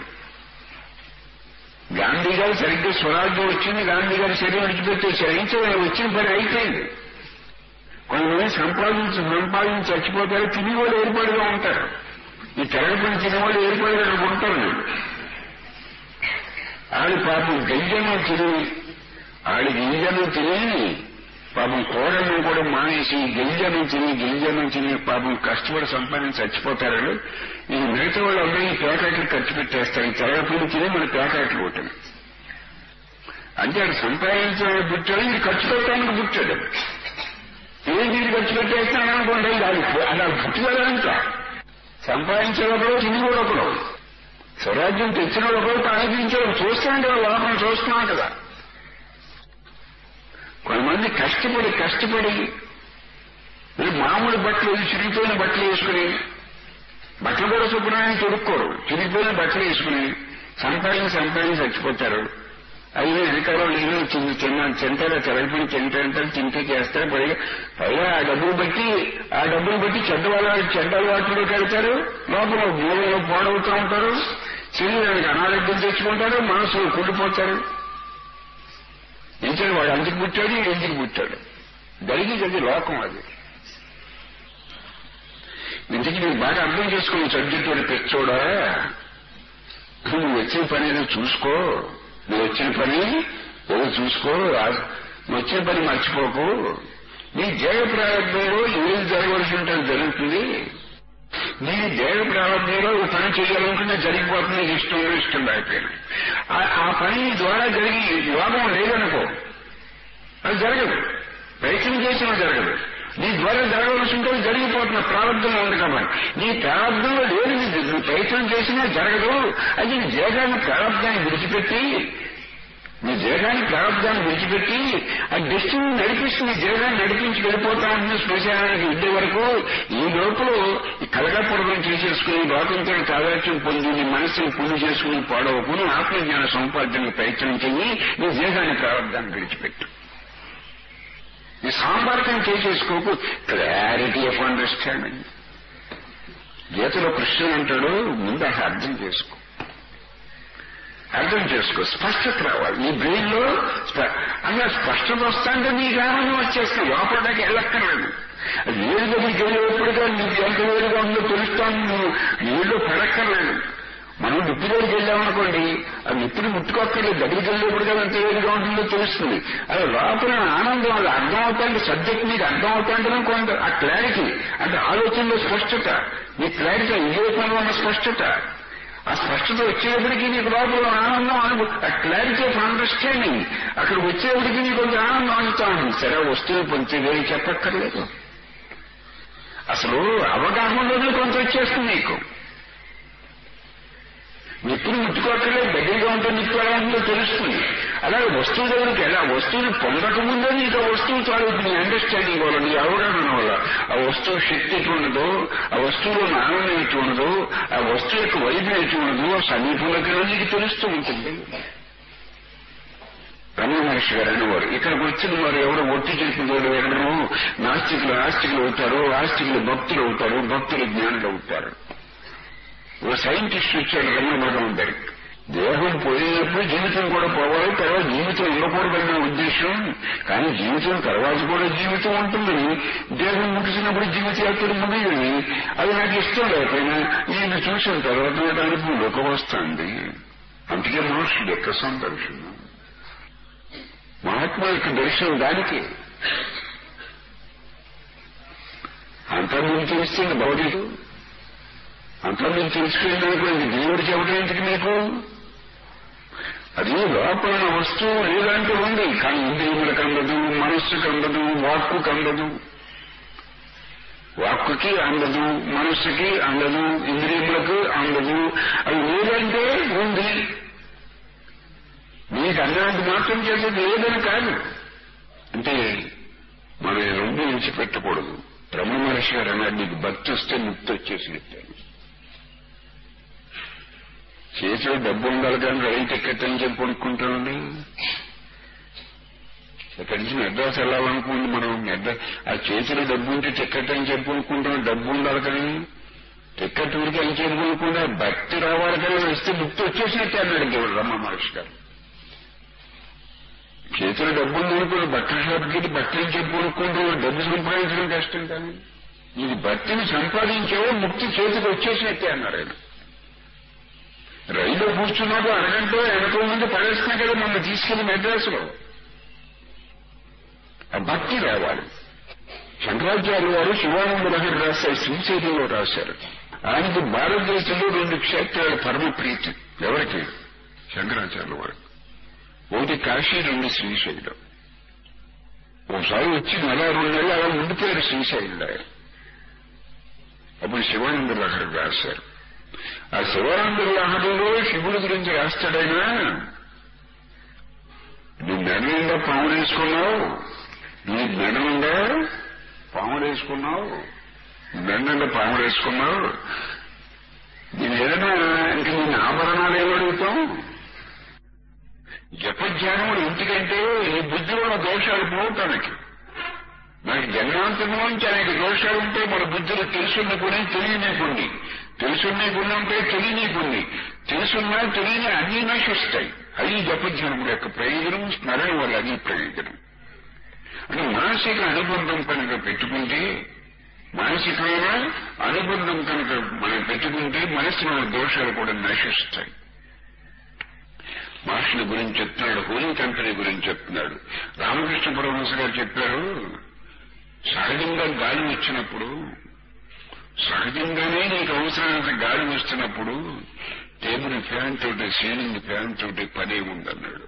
గాంధీ గారు సరిగ్గా స్వరాజ్యం వచ్చింది గాంధీ గారు శరీరం విడిచిపెట్టేశారు ఇంకా వచ్చిన పని అయిపోయింది కొంతమంది సంపాదించి సంపాదించి చచ్చిపోతారు తిని వాళ్ళు ఏర్పాటుగా ఉంటారు ఈ తెరగపని తినే వాళ్ళు ఏర్పాటుగా ఉంటారు వీళ్ళు ఆడి పాపం గంజను తిని ఆడి గింజను తిని పాపం కూరలను కూడా మానేసి గింజను తిని గింజను తిని పాపం కష్టపడి సంపాదించి చచ్చిపోతారు ఈ మిగతా వాళ్ళు అందరూ ప్యాకెట్లు ఖర్చు పెట్టేస్తారు ఈ తెరగపూడి తిని మన ప్యాకెట్లు కొట్టాను అంటే అది సంపాదించడానికి పుట్టాడు ఇది ఖర్చు పెట్టడానికి పుట్టాడు ఏ వీడు ఖర్చు పెట్టేస్తాను అనుకోండి అది అలా పుట్టుదల ఇంకా సంపాదించేటప్పుడు తిని కూడా ఒకడు స్వరాజ్యం తెచ్చిన ఒకడు ప్రారంభించడం చూస్తున్నాం కదా లోపల చూస్తున్నాం కదా కొంతమంది కష్టపడి కష్టపడి ఈ మామూలు బట్టలు చిరిగిపోయిన బట్టలు వేసుకుని బట్టలు కూడా శుభ్రమైన తొడుక్కోరు చిరిగిపోయిన బట్టలు వేసుకుని సంపాదించి సంపాదించి చచ్చిపోతారు అవి అధికారం లేదు చిన్న చిన్న చెంటారా చెరగిపోయిన చెంటారు తింటే చేస్తారు పైగా పైగా ఆ డబ్బులు బట్టి ఆ డబ్బులు బట్టి చెడ్డ వాళ్ళ చెడ్డ వాటిలోకి వెళ్తారు లోపల మూలంలో పాడవుతూ ఉంటారు శరీరానికి అనారోగ్యం తెచ్చుకుంటారు మనసులో కుళ్ళిపోతారు ఇంట్లో వాడు అందుకు పుట్టాడు ఎందుకు పుట్టాడు జరిగేది అది లోకం అది ఇంతకీ నీకు బాగా అర్థం చేసుకుని సబ్జెక్టు పెచ్చోడా నువ్వు వచ్చిన పని ఏదో చూసుకో నువ్వు వచ్చిన పని ఏదో చూసుకో నువ్వు వచ్చిన పని మర్చిపోకు నీ దేవ ప్రారంభంలో ఏది జరగవలసి ఉంటే అది జరుగుతుంది నీ దేవ ప్రారంభంలో ఒక పని చేయాలనుకుంటే జరిగిపోతుంది ఇష్టం ఇష్టం లేకపోయినా ఆ పని ద్వారా జరిగి యోగం లేదనుకో అది జరగదు ప్రయత్నం చేసినా జరగదు నీ ద్వారా జరగవలసి ఉంటే జరిగిపోతున్న ప్రారంభంలో ఉంది కాబట్టి నీ ప్రారంభంలో లేదు నువ్వు ప్రయత్నం చేసినా జరగదు అది నీ దేహాన్ని ప్రారంభాన్ని విడిచిపెట్టి నీ దేహాన్ని ప్రారంభాన్ని విడిచిపెట్టి ఆ డెస్టినీ నడిపిస్తూ నీ దేహాన్ని నడిపించి వెళ్ళిపోతా ఉంటుంది శ్మశానానికి వెళ్ళే వరకు ఈ లోపల ఈ కలగపూర్వం చేసేసుకుని లోకంతో తాదాత్యం పొంది నీ మనసుని పుణ్య చేసుకుని పాడవకుని ఆత్మజ్ఞాన సముపార్జనకు ప్రయత్నం చెయ్యి నీ దేహాన్ని ప్రారంభాన్ని విడిచిపెట్టు ఈ సాంబార్కం చేసేసుకోకు క్లారిటీ ఆఫ్ అండర్స్టాండింగ్ గీతలో కృష్ణుడు అంటాడు ముందు అసలు అర్థం చేసుకో అర్థం చేసుకో స్పష్టత రావాలి నీ బ్రెయిన్ లో అలా స్పష్టత వస్తాంటే నీకు ఆనందం వచ్చేస్తుంది లోపలికి వెళ్ళక్కర్లేదు అది ఏడు దగ్గరికి వెళ్ళేటప్పుడుగా నీకు ఎంత వేరుగా ఉందో తెలుస్తాను నువ్వు నీళ్ళు పడక్కర్లేదు మనం నిప్పు దగ్గరికి వెళ్ళామనుకోండి ఆ నిప్పుని ముట్టుకోక్కర్లేదు దగ్గరికి వెళ్ళేప్పుడుగా ఎంత వేరుగా ఉంటుందో తెలుస్తుంది అది లోపల ఆనందం అది అర్థం అవుతాంటే సబ్జెక్ట్ మీకు అర్థం అవుతాంటే కొంత ఆ క్లారిటీ అంటే ఆలోచనలో స్పష్టత నీ క్లారిటీ వివేకంలో ఉన్న స్పష్టత ఆ స్పష్టత వచ్చేటప్పటికీ నీకు లోపల ఆనందం అను ఆ క్లారిటీ ఆఫ్ అండర్స్టాండింగ్ అక్కడ వచ్చేప్పటికీ నీకు కొంత ఆనందం అందుతాను సరే వస్తువులు పొందేది చెప్పక్కర్లేదు అసలు అవగాహనలోనే కొంత వచ్చేస్తుంది నీకు నిప్పుని ముట్టుకోక్కర్లేదు దగ్గరగా ఉంటే నిప్పు ఎలా ఉంటుందో తెలుస్తుంది అలాగే వస్తువు దగ్గరికి ఎలా వస్తువుని పొందకముందే నీకు ఆ వస్తువు చాలు నీ అండర్స్టాండింగ్ వల్ల నీ అవగాహన వల్ల ఆ వస్తువు శక్తి ఎటు ఉండదో ఆ వస్తువులో ఆనందం ఎటు ఉండదో ఆ వస్తువు యొక్క వైద్యం ఎటు ఉండదో ఆ సమీపంలోకి నీకు తెలుస్తూ ఉంటుంది రమణ మహర్షి గారు అనేవారు ఇక్కడికి వచ్చిన వారు ఎవరు ఒట్టి చెప్పేవారు ఎవరు నాస్తికులు ఆస్తికులు అవుతారు ఆస్తికులు భక్తులు అవుతారు భక్తులు జ్ఞానులు అవుతారు ఓ సైంటిస్ట్ వచ్చాడు రమణ భగవాన్ దగ్గరికి దేహం పోయినప్పుడు జీవితం కూడా పోవాలి తర్వాత జీవితం ఉండకూడదన్న ఉద్దేశం కానీ జీవితం తర్వాత కూడా జీవితం ఉంటుందని దేహం ముగిసినప్పుడు జీవిత యాత్ర ముగియని అది నాకు ఇష్టం లేకపోయినా నేను చూసిన తర్వాత నాకు అనుభవంలోకి వస్తుంది అందుకే మనుషులు యొక్క సందర్శనం మహాత్మా యొక్క దర్శనం దానికి అంతర్ముందు తెలుస్తుంది భౌతికు అంతా మీకు తెలిసిపోయిందనుకో ఇది దేవుడు చెప్పడం ఎందుకు మీకు అది లోపల వస్తువు లేదంటూ ఉంది కానీ ఇంద్రియములకు అందదు మనస్సుకు అందదు వాక్కుకు అందదు వాక్కుకి అందదు మనస్సుకి అందదు ఇంద్రియములకు అందదు అది లేదంటే ఉంది మీకు అందరికి మాత్రం చేసేది లేదని కాదు అంటే మనం ఈ రెండు విడిచిపెట్టకూడదు బ్రహ్మ మహర్షి గారు అన్నారు నీకు భక్తి వస్తే ముక్తి వచ్చేసినట్టు చేతిలో డబ్బు ఉండాలి కానీ రైలు టికెట్ అని చెప్పి కొనుక్కుంటామండి ఇక్కడి నుంచి మెడ్రాస్ వెళ్ళాలనుకుంది మనం మెడ్రాస్ ఆ చేతిలో డబ్బు ఉంటే టికెట్ అని చెప్పి కొనుక్కుంటాం డబ్బు ఉండాలి కానీ టికెట్ ఊరికి అని చెప్పి కొనుక్కుంటే భక్తి రావాలి కానీ వస్తే ముక్తి వచ్చేసినట్టే అన్నాడు దేవుడు రమ్మ మహర్షి గారు చేతిలో డబ్బు ఉందనుకుని బట్టల షాప్కి బట్టలు చెప్పి కొనుక్కుంటూ డబ్బు సంపాదించడం కష్టం కానీ ఇది భక్తిని సంపాదించావో ముక్తి చేతికి వచ్చేసినట్టే అన్నారు ఆయన రైల్లో కూర్చున్నాడు అరగంట వెనక ముందు పడేస్తున్నా కదా మమ్మల్ని తీసుకెళ్లి మెడ్రాసులో ఆ భక్తి రావాలి శంకరాచార్య వారు శివానంద లహరి రాశారు శ్రీశైలంలో రాశారు ఆయనకి భారతదేశంలో రెండు క్షేత్రాలు పరమ ప్రీతి ఎవరికి శంకరాచార్య వారు ఒకటి కాశీ రెండు శ్రీశైలం ఒకసారి వచ్చి నెల రెండు నెలలు అలా ఉండిపోయారు శ్రీశైలం ఆయన అప్పుడు శివానంద లహరి రాశారు ఆ శివానంద లహరిలో శివుడి గురించి రాస్తాడైనా నువ్వు మెడ నిండా పాము వేసుకున్నావు నీ మెడ నిండా పాము వేసుకున్నావు మెడ నిండా పాము వేసుకున్నావు నేను ఏదైనా ఇంక నేను ఆభరణాలు ఏమి అడుగుతాం జపధ్యానములు ఇంటికంటే ఈ బుద్ధిలో ఉన్న దోషాలు పోవటానికి మనకి జన్మాంతంలోంచి అనేక దోషాలు ఉంటే మన బుద్ధిలో తెలుసున్న కొన్ని తెలియని కొన్ని తెలుసున్న కొన్ని ఉంటే తెలియని కొన్ని తెలుసున్నా తెలియని అన్ని నశిస్తాయి అది జపధ్యానముల యొక్క ప్రయోజనం స్మరణ వల్ల అది ప్రయోజనం అంటే మానసిక అనుబంధం కనుక పెట్టుకుంటే మానసికమైన అనుబంధం కనుక మనం పెట్టుకుంటే మనసులో దోషాలు కూడా నశిస్తాయి మహర్షుల గురించి చెప్తున్నాడు హోలీ కంపెనీ గురించి చెప్తున్నాడు రామకృష్ణ పరమహంస గారు చెప్పారు సహజంగా గాలి వచ్చినప్పుడు సహజంగానే నీకు అవసరమైనంత గాలి వస్తున్నప్పుడు టేబుల్ ఫ్యాన్ తోటి సీలింగ్ ఫ్యాన్ తోటి పనే ఉందన్నాడు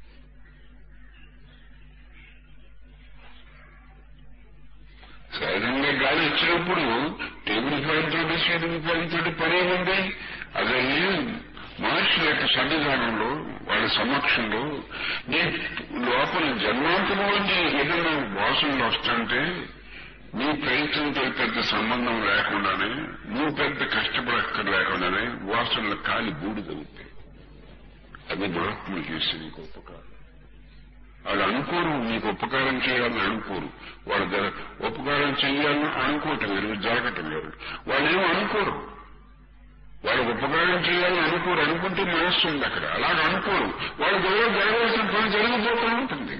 సహజంగా గాలి వచ్చినప్పుడు టేబుల్ ఫ్యాన్ తోటి సీలింగ్ ఫ్యాన్ తోటి పనే ఉంది అదే మహర్షుల యొక్క సన్నిధానంలో వాళ్ళ సమక్షంలో నీ లోపల జన్మాంతంలో నీ ఏదైనా వాసనలు వస్తుంటే నీ ప్రయత్నంతో పెద్ద సంబంధం లేకుండానే నువ్వు పెద్ద కష్టపడక్కర్ లేకుండానే వాసనలు కాలి బూడిదవుతాయి అది మహాత్ములు చేసి నీకు ఉపకారం వాళ్ళు అనుకోరు నీకు ఉపకారం చేయాలని అనుకోరు వాళ్ళ జర- ఉపకారం చేయాలని అనుకోవటం వేరు జరగటం వేరు వాళ్ళేమో అనుకోరు వాళ్ళు ఉపకారం చేయాలని అనుకోరు అనుకుంటే మనస్సు ఉంది అక్కడ అలాగ అనుకోరు వాళ్ళు గొడవ జరగవలసిన పని జరిగిపోతూ ఉంటుంది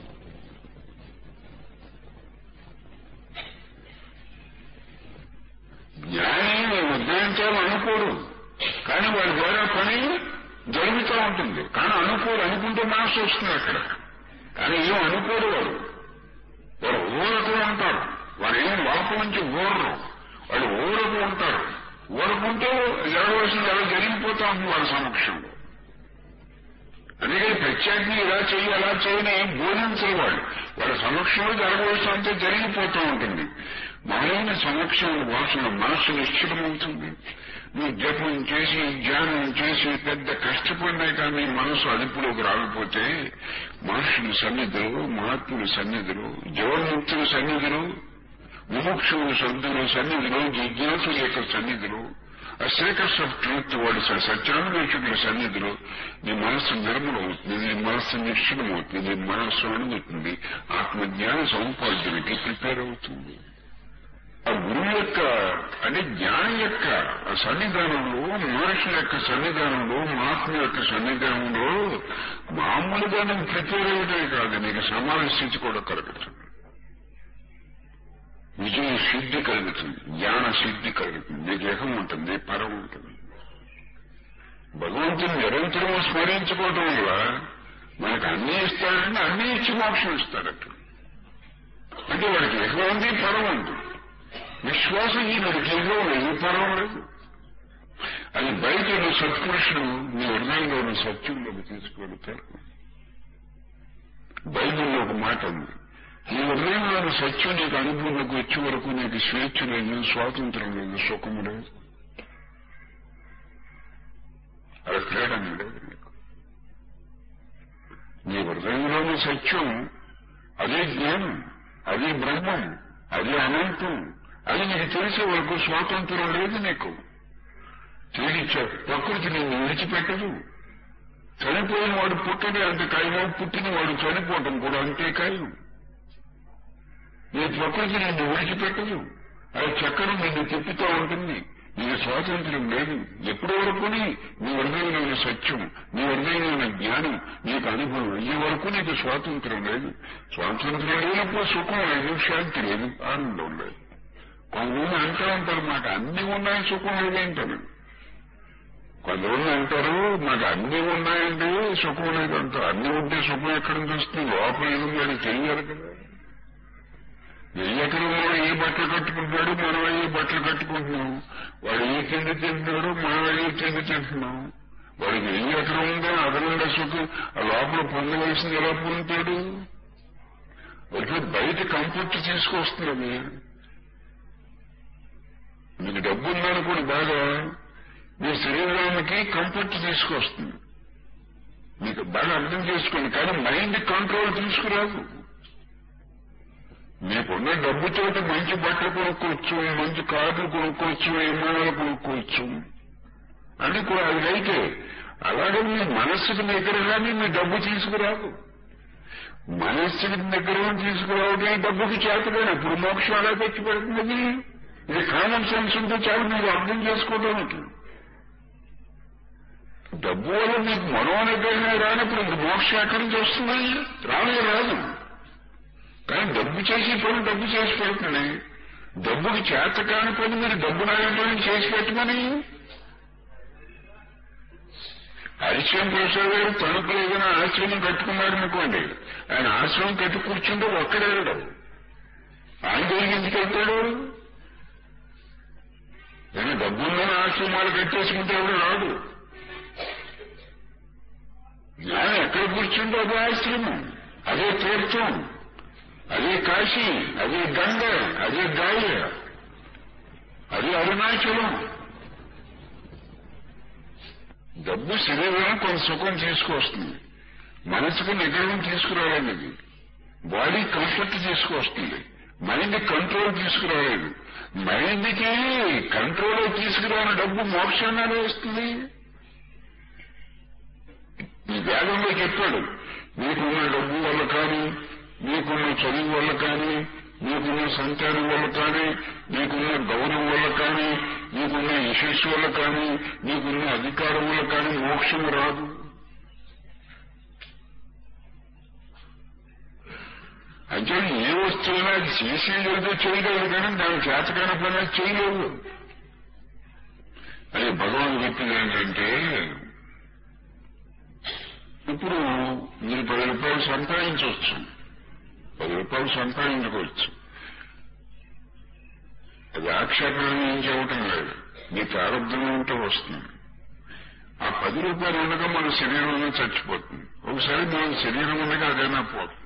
జ్ఞాని ఉద్భవించాలని అనుకోరు కానీ వాళ్ళ ద్వారా పని జరుగుతూ ఉంటుంది కానీ అనుకోరు అనుకుంటే మనస్సు వస్తుంది అక్కడ కానీ ఏం అనుకోరు వారు వారు ఊరకు ఉంటారు వారు ఏం లోపం నుంచి ఊరరు వాళ్ళు ఊరకు ఉంటారు ఊరుకుంటూ జరగవలసింది ఎలా జరిగిపోతా ఉంటుంది వాళ్ళ సమక్షంలో అందుకని ప్రత్యేకంగా ఇలా చేయి అలా చేయని ఏం బోధించరు వాళ్ళు వాళ్ళ సమక్షంలో జరగవలసినంత జరిగిపోతూ ఉంటుంది మానవుని సమక్షంలో వాసన మనస్సు నిశ్చితమవుతుంది నువ్వు జపం చేసి ధ్యానం చేసి పెద్ద కష్టపడినా కానీ మనసు అదుపులోకి రాకపోతే మనుషుల సన్నిధిలో మహాత్ముల సన్నిధిలో జీవన్ముక్తుల సన్నిధిలో ముముక్షుల సన్నిధిలో సన్నిధిలో జిజ్ఞాసుల యొక్క సన్నిధిలో ఆ సేకర్స్ ఆఫ్ ట్రూత్ వాడు సత్యాన్వేషకుల సన్నిధిలో నీ మనస్సు నిర్మలవుతుంది నీ మనస్సు నిశ్చలమవుతుంది నీ మనస్సు అణుగుతుంది ఆత్మజ్ఞాన సముపార్జనకి ప్రిపేర్ అవుతుంది ఆ గురువు యొక్క అంటే జ్ఞానం యొక్క ఆ సన్నిధానంలో మహర్షుల యొక్క సన్నిధానంలో మహాత్మ యొక్క సన్నిధానంలో మామూలుగా నువ్వు ప్రిపేర్ అయ్యటమే కాదు నీకు సమాన స్థితి కూడా కలుగుతుంది విజయ సిద్ధి కలుగుతుంది జ్ఞాన సిద్ధి కలుగుతుంది నీకు ఏకం ఉంటుంది పరం ఉంటుంది భగవంతుని నిరంతరం స్మరించుకోవటం వల్ల మనకు అన్ని ఇస్తాడంటే అన్ని ఇచ్చి మోక్షం ఇస్తాడట అంటే వాడికి ఏకం ఉంది పరం ఉంది విశ్వాసం ఈ మనకి ఏదో లేదు పరం లేదు అది బయట ఉన్న సత్పురుషుడు నీ హృదయంలో ఉన్న సత్యంలోకి తీసుకువెళ్తారు బైబిల్లో ఒక మాట ఉంది నీ హృదయంలో ఉన్న సత్యం నీకు అనుభవంలోకి వచ్చే వరకు నీకు స్వేచ్ఛ లేదు స్వాతంత్రం లేదు సుఖము లేదు అది ఫ్రీడమ్ లేదు నీకు నీ హృదయంలోని సత్యం అదే జ్ఞానం అదే బ్రహ్మం అదే అనంతం అది నీకు తెలిసే వరకు స్వాతంత్రం లేదు నీకు తిరిగి ప్రకృతి నిన్ను విడిచిపెట్టదు చనిపోయిన వాడు పుట్టడే అంత ఖాయం పుట్టిన వాడు చనిపోవటం కూడా అంతే ఖాయం నీ ప్రకృతి నిన్ను విడిచిపెట్టదు అది చక్రం నిన్ను తిప్పుతూ ఉంటుంది నీకు స్వాతంత్ర్యం లేదు ఎప్పటి వరకు నీ హృదయంలోని సత్యం నీ హృదయంలోని జ్ఞానం నీకు అనుభవం ఈ వరకు నీకు స్వాతంత్ర్యం లేదు స్వాతంత్ర్యం లేనప్పుడు సుఖం లేదు శాంతి లేదు ఆనందం లేదు కొంతమంది అంటూ ఉంటారు మాకు అన్ని ఉన్నాయి సుఖం లేదేంటారు కొంతమంది అంటారు మాకు అన్ని ఉన్నాయండి సుఖం లేదంటారు అన్ని ఉంటే సుఖం ఎక్కడ నుంచి వస్తుంది లోపల ఏముంది అని తెలియాలి కదా ఏ ఎకరంలో ఏ బట్టలు కట్టుకుంటాడు మనం ఏ బట్టలు కట్టుకుంటున్నాం వాడు ఏ కింద తింటున్నాడు మనం ఏ కింద తింటున్నాం వాడికి ఏ ఎకరం ఉందో అదనంగా సుఖం ఆ లోపల పొందవలసింది ఎలా పొందుతాడు వాడికి బయట కంఫర్ట్ తీసుకొస్తున్నది మీకు డబ్బు ఉందనుకోండి బాగా మీ శరీరానికి కంఫర్ట్ తీసుకొస్తుంది మీకు బాగా అర్థం చేసుకోండి కానీ మైండ్ కంట్రోల్ తీసుకురాదు మీకున్న డబ్బుతోటి మంచి బట్టలు కొనుక్కోవచ్చు మంచి కార్లు కొనుక్కోవచ్చు విమానాలు కొనుక్కోవచ్చు అని కూడా అది అయితే అలాగే మీ మనస్సుకి నిగ్రహాన్ని మీ డబ్బు తీసుకురాదు మనస్సుకి నిగ్రహం తీసుకురావడం డబ్బుకి చేతగానే ఇప్పుడు మోక్షం అలా తెచ్చి పెడుతుంది ఇది కామన్ సెన్స్ ఉంటే చాలు మీరు అర్థం చేసుకోవడానికి డబ్బు వల్ల మీకు మనోనిగ్రహం రానప్పుడు ఇంక మోక్షం ఎక్కడి నుంచి వస్తుంది రానే రాదు కానీ డబ్బు చేసి పని డబ్బు చేసి పెడుతుంది డబ్బుకి చేత కాని పని మీరు డబ్బు నాయకులను చేసి పెట్టమని హరిశ్చంద్ర ప్రసాద్ గారు తణుకు ఏదైనా ఆశ్రమం కట్టుకున్నారనుకోండి ఆయన ఆశ్రమం కట్టి కూర్చుంటే ఒక్కడే వెళ్ళడు ఆయన దగ్గరికి ఎందుకు వెళ్తాడు నేను డబ్బుల్లో ఆశ్రమాలు కట్టేసుకుంటే ఎవడు రాడు జ్ఞానం ఎక్కడ కూర్చుంటే అదే ఆశ్రమం అదే తీర్థం అదే కాశీ అదే గంగ అదే గాయ అదే అరుణాచలం డబ్బు శరీరం కొంత సుఖం తీసుకొస్తుంది మనసుకు నిగ్రహం తీసుకురాలేదు బాడీ కంఫర్ట్ తీసుకొస్తుంది మైండ్ కంట్రోల్ తీసుకురాలేదు మైండ్కి కంట్రోల్ తీసుకురాని డబ్బు మోక్షాన్ని వస్తుంది ఈ వేదంలో చెప్పాడు మీకున్న డబ్బు వల్ల కానీ మీకున్న చదువు వల్ల కానీ మీకున్న సంతానం వల్ల కానీ మీకున్న గౌరవం వల్ల కానీ మీకున్న యశస్సు వల్ల కానీ మీకున్న అధికారం వల్ల కానీ మోక్షం రాదు అంటే ఏ వస్తువునా అది చేసేదో చేయగలదు కానీ దాని చేతకాని పని అది చేయలేవు అది భగవాన్ చెప్పింది ఏంటంటే ఇప్పుడు మీరు పది రూపాయలు సంపాదించవచ్చు పది రూపాయలు సంపాదించుకోవచ్చు అది ఆక్షేపణ ఏం చెప్పటం లేదు మీ ప్రారంభం ఉంటే వస్తుంది ఆ పది రూపాయలు ఉండగా మన శరీరంలో చచ్చిపోతుంది ఒకసారి మన శరీరం ఉండగా అదైనా పోతుంది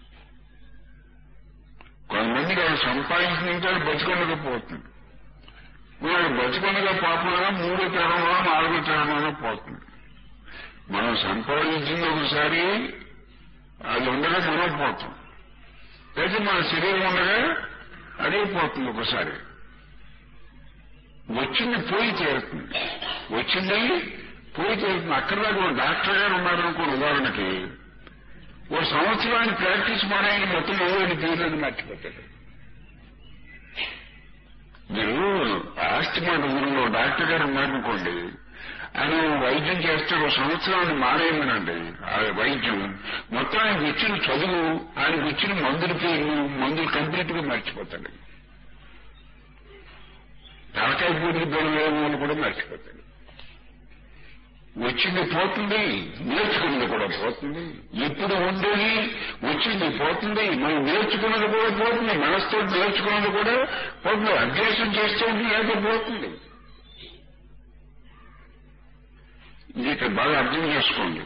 కొంతమందికి వాళ్ళు సంపాదించినంత బతికొండకపోతుంది వాళ్ళు బతికొండగా పోకుండా మూడో తరంలో నాలుగో తరంలో పోతుంది మనం సంపాదించింది ఒకసారి అది ఉండగా మనం పోతాం అయితే మన శరీరం ఉండగా అదే పోతుంది ఒకసారి వచ్చింది పోయి తీరుతుంది వచ్చింది పోయి తీరుతుంది అక్కడ దాకా ఒక డాక్టర్ గారు ఉన్నారనుకోండి ఉదాహరణకి ఓ సంవత్సరాన్ని ప్రాక్టీస్ మానేయని మొత్తం ఏదైనా తీయలేదు మర్చిపోతాడు మీరు ఆస్తి మాట ఊరిలో డాక్టర్ గారు ఉన్నారనుకోండి ఆయన వైద్యం చేస్తే ఒక సంవత్సరాన్ని మారేయమనండి ఆ వైద్యం మొత్తం ఆయనకు వచ్చిన చదువు ఆయనకు వచ్చిన మందుల పేర్లు మందులు కంప్లీట్ గా మర్చిపోతాడు తలకాయ పూర్తి బలం కూడా మర్చిపోతాడు వచ్చింది పోతుంది నేర్చుకున్నది కూడా పోతుంది ఎప్పుడు ఉండేది వచ్చింది పోతుంది మనం నేర్చుకున్నది కూడా పోతుంది మనసుతో నేర్చుకున్నది కూడా పోతుంది అభ్యాసం చేస్తే ఉంటే లేకపోతుంది ఇది ఇక్కడ బాగా అర్థం చేసుకోండి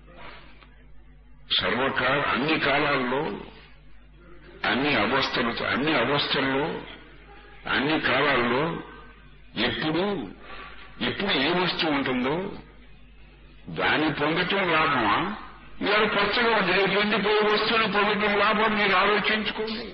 సర్వకాల అన్ని కాలాల్లో అన్ని అవస్థలతో అన్ని అవస్థల్లో అన్ని కాలాల్లో ఎప్పుడు ఎప్పుడు ఏ వస్తువు ఉంటుందో దాన్ని పొందటం లాభమా ఇవాళ పచ్చగా ఉంది రేపు ఎండిపోయే వస్తువుని పొందటం లాభం మీరు ఆలోచించుకోండి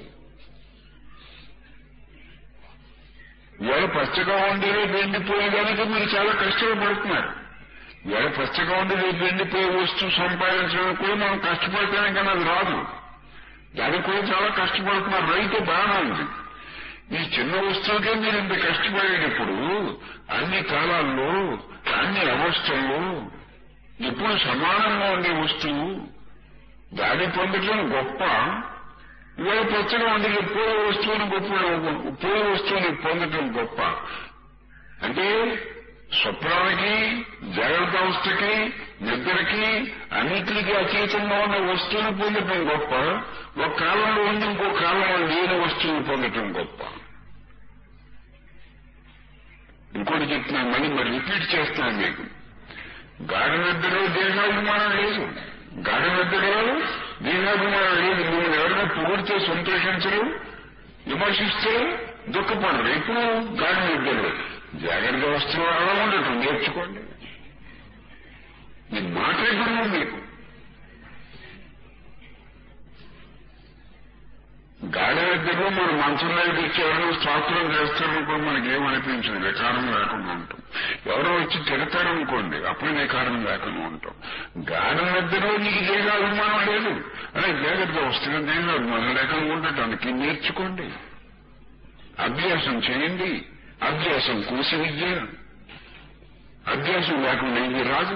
ఇవాళ పచ్చగా ఉండి రేపు ఎండిపోయేదానికి మీరు చాలా కష్టపడుతున్నారు ఇవాళ పచ్చగా ఉండి రేపు ఎండిపోయే వస్తువు సంపాదించడానికి కూడా మనం కష్టపడతానికి కానీ అది రాదు దానికి కూడా చాలా కష్టపడుతున్నారు రైతు బాగానే ఉంది ఈ చిన్న వస్తువుకే మీరు ఇంత కష్టపడేటప్పుడు అన్ని కాలాల్లో అన్ని అవస్థల్లో ఎప్పుడు సమానంగా ఉండే వస్తువు దాన్ని పొందటం గొప్ప ఇవాళ పచ్చగా ఉండే పూల వస్తువుని గొప్ప పూల వస్తువుని పొందటం గొప్ప అంటే స్వప్నానికి జాగ్రత్త అవస్థకి నిద్రకి అన్నిటికీ అతీతంగా ఉన్న వస్తువుని పొందటం గొప్ప ఒక కాలంలో ఉండి ఇంకో కాలంలో లేని వస్తువుని పొందటం గొప్ప ఇంకోటి చెప్తున్నాను మళ్ళీ మరి రిపీట్ చేస్తున్నాను మీకు గాఢ నిద్రలో దేహాభిమానం లేదు గాఢ నిద్రలో దేహాభిమానం లేదు మిమ్మల్ని ఎవరైనా పొగిడితే సంతోషించరు విమర్శిస్తే దుఃఖపడరు ఎప్పుడు గాఢ నిద్రలో జాగ్రత్త వస్తువు అలా ఉండటం నేర్చుకోండి నేను మాట్లాడుతున్నాను మీకు గాఢ నిద్రలో మనం మంచం దగ్గర వచ్చి ఎవరైనా స్తోత్రం చేస్తారనుకో మనకి ఏమనిపించదు వికారం లేకుండా ఉంటాం ఎవరో వచ్చి తిడతారనుకోండి అప్పుడు వికారం లేకుండా ఉంటాం గాఢ నిద్రలో నీకు దేహాభిమానం లేదు అదే జాగ్రత్త వస్తున్న దేహాభిమానం లేకుండా ఉండటానికి నేర్చుకోండి అభ్యాసం చేయండి అభ్యాసం కూసి విద్య అభ్యాసం లేకుండా ఇది రాదు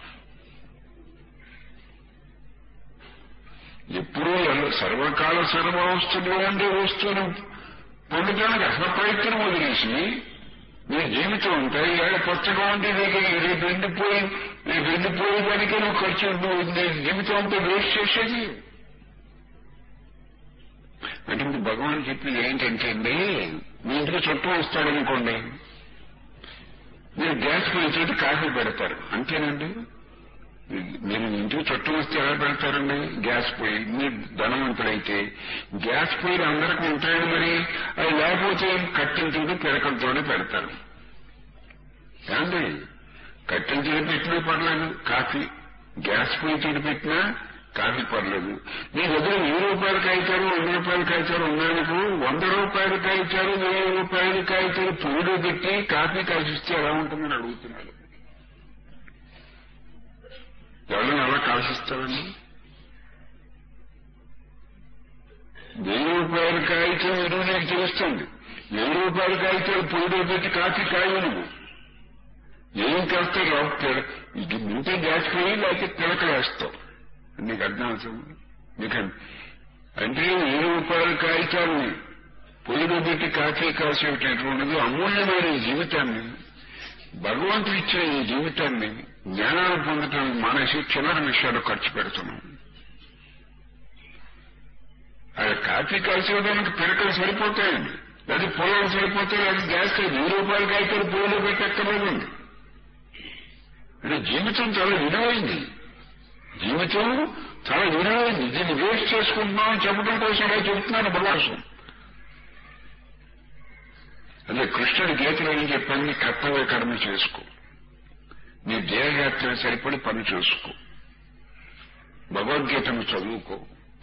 ఎప్పుడూ సర్వకాల సర్వావస్థలో ఉండే వస్తువును పొందడానికి అసలు ప్రయత్నం వదిలేసి నీ జీవితం అంతా ఏడ పచ్చగా ఉండి రేపు ఎండిపోయి రేపు ఎండిపోయేదానికే నువ్వు ఖర్చు నువ్వు నీ జీవితం అంతా వేస్ట్ చేసేది అంటే ఇప్పుడు భగవాన్ చెప్పింది ఏంటంటే అండి మీ ఇంటికి చుట్టూ వస్తాడనుకోండి మీరు గ్యాస్ పోయిన కాఫీ పెడతారు అంతేనండి మీరు ఇంటికి చుట్టూ వస్తే ఎలా పెడతారండి గ్యాస్ పొయ్యి మీరు ధనవంతులైతే గ్యాస్ పొయ్యిలు అందరికీ ఉంటాయండి మరి అది లేకపోతే కట్టించుడు పిడకలతోనే పెడతారు ఏమండి కట్టించుడు పెట్టినా పర్లేదు కాఫీ గ్యాస్ పొయ్యి చెడు పెట్టినా కాఫీ పర్లేదు మీ దగ్గర వెయ్యి రూపాయలు కాయితారు వంద రూపాయలు కాయితారు ఉన్నానికి వంద రూపాయలు కాయితారు వెయ్యి రూపాయలు కాయితారు పొయ్యిలో పెట్టి కాఫీ కాసిస్తే ఎలా ఉంటుందని అడుగుతున్నాడు ఎవరైనా ఎలా కాసిస్తారండి వెయ్యి రూపాయల కాగితం విలువ నీకు తెలుస్తుంది వెయ్యి రూపాయల కాగితాలు పొయ్యిలో పెట్టి కాఫీ కాయ నువ్వు ఏం కాస్తే రాపుతాడు ఇది ముందే గ్యాస్ పోయి లేకపోతే తిలకలేస్తావు నీకు అర్థం అవుతుంది నీకు అంటే వెయ్యి రూపాయల కాగితాన్ని పొయ్యిలో పెట్టి కాఫీ కాసేటటువంటిది అమూల్యమైన ఈ జీవితాన్ని భగవంతుడు ఇచ్చిన ఈ జీవితాన్ని జ్ఞానాన్ని పొందటానికి మానేసి చిల్లర విషయాలు ఖర్చు పెడుతున్నాం అది కాఫీ కాల్చేయడానికి పిడకలు సరిపోతాయండి అది పొలాలు సరిపోతాయి అది గ్యాస్ వెయ్యి రూపాయలకి అయితే పొయ్యిలో పెట్టక్కర్లేదండి అంటే జీవితం చాలా విలువైంది జీవితం చాలా విలువైంది దీన్ని వేస్ట్ చేసుకుంటున్నాం చెప్పడం కోసం అలా చెబుతున్నాను బలాసం అదే కృష్ణుడి గీతలో ఏం చెప్పాను కర్తవ్య కర్మ చేసుకో నీ దేహయాత్ర సరిపడి పని చేసుకో భగవద్గీతను చదువుకో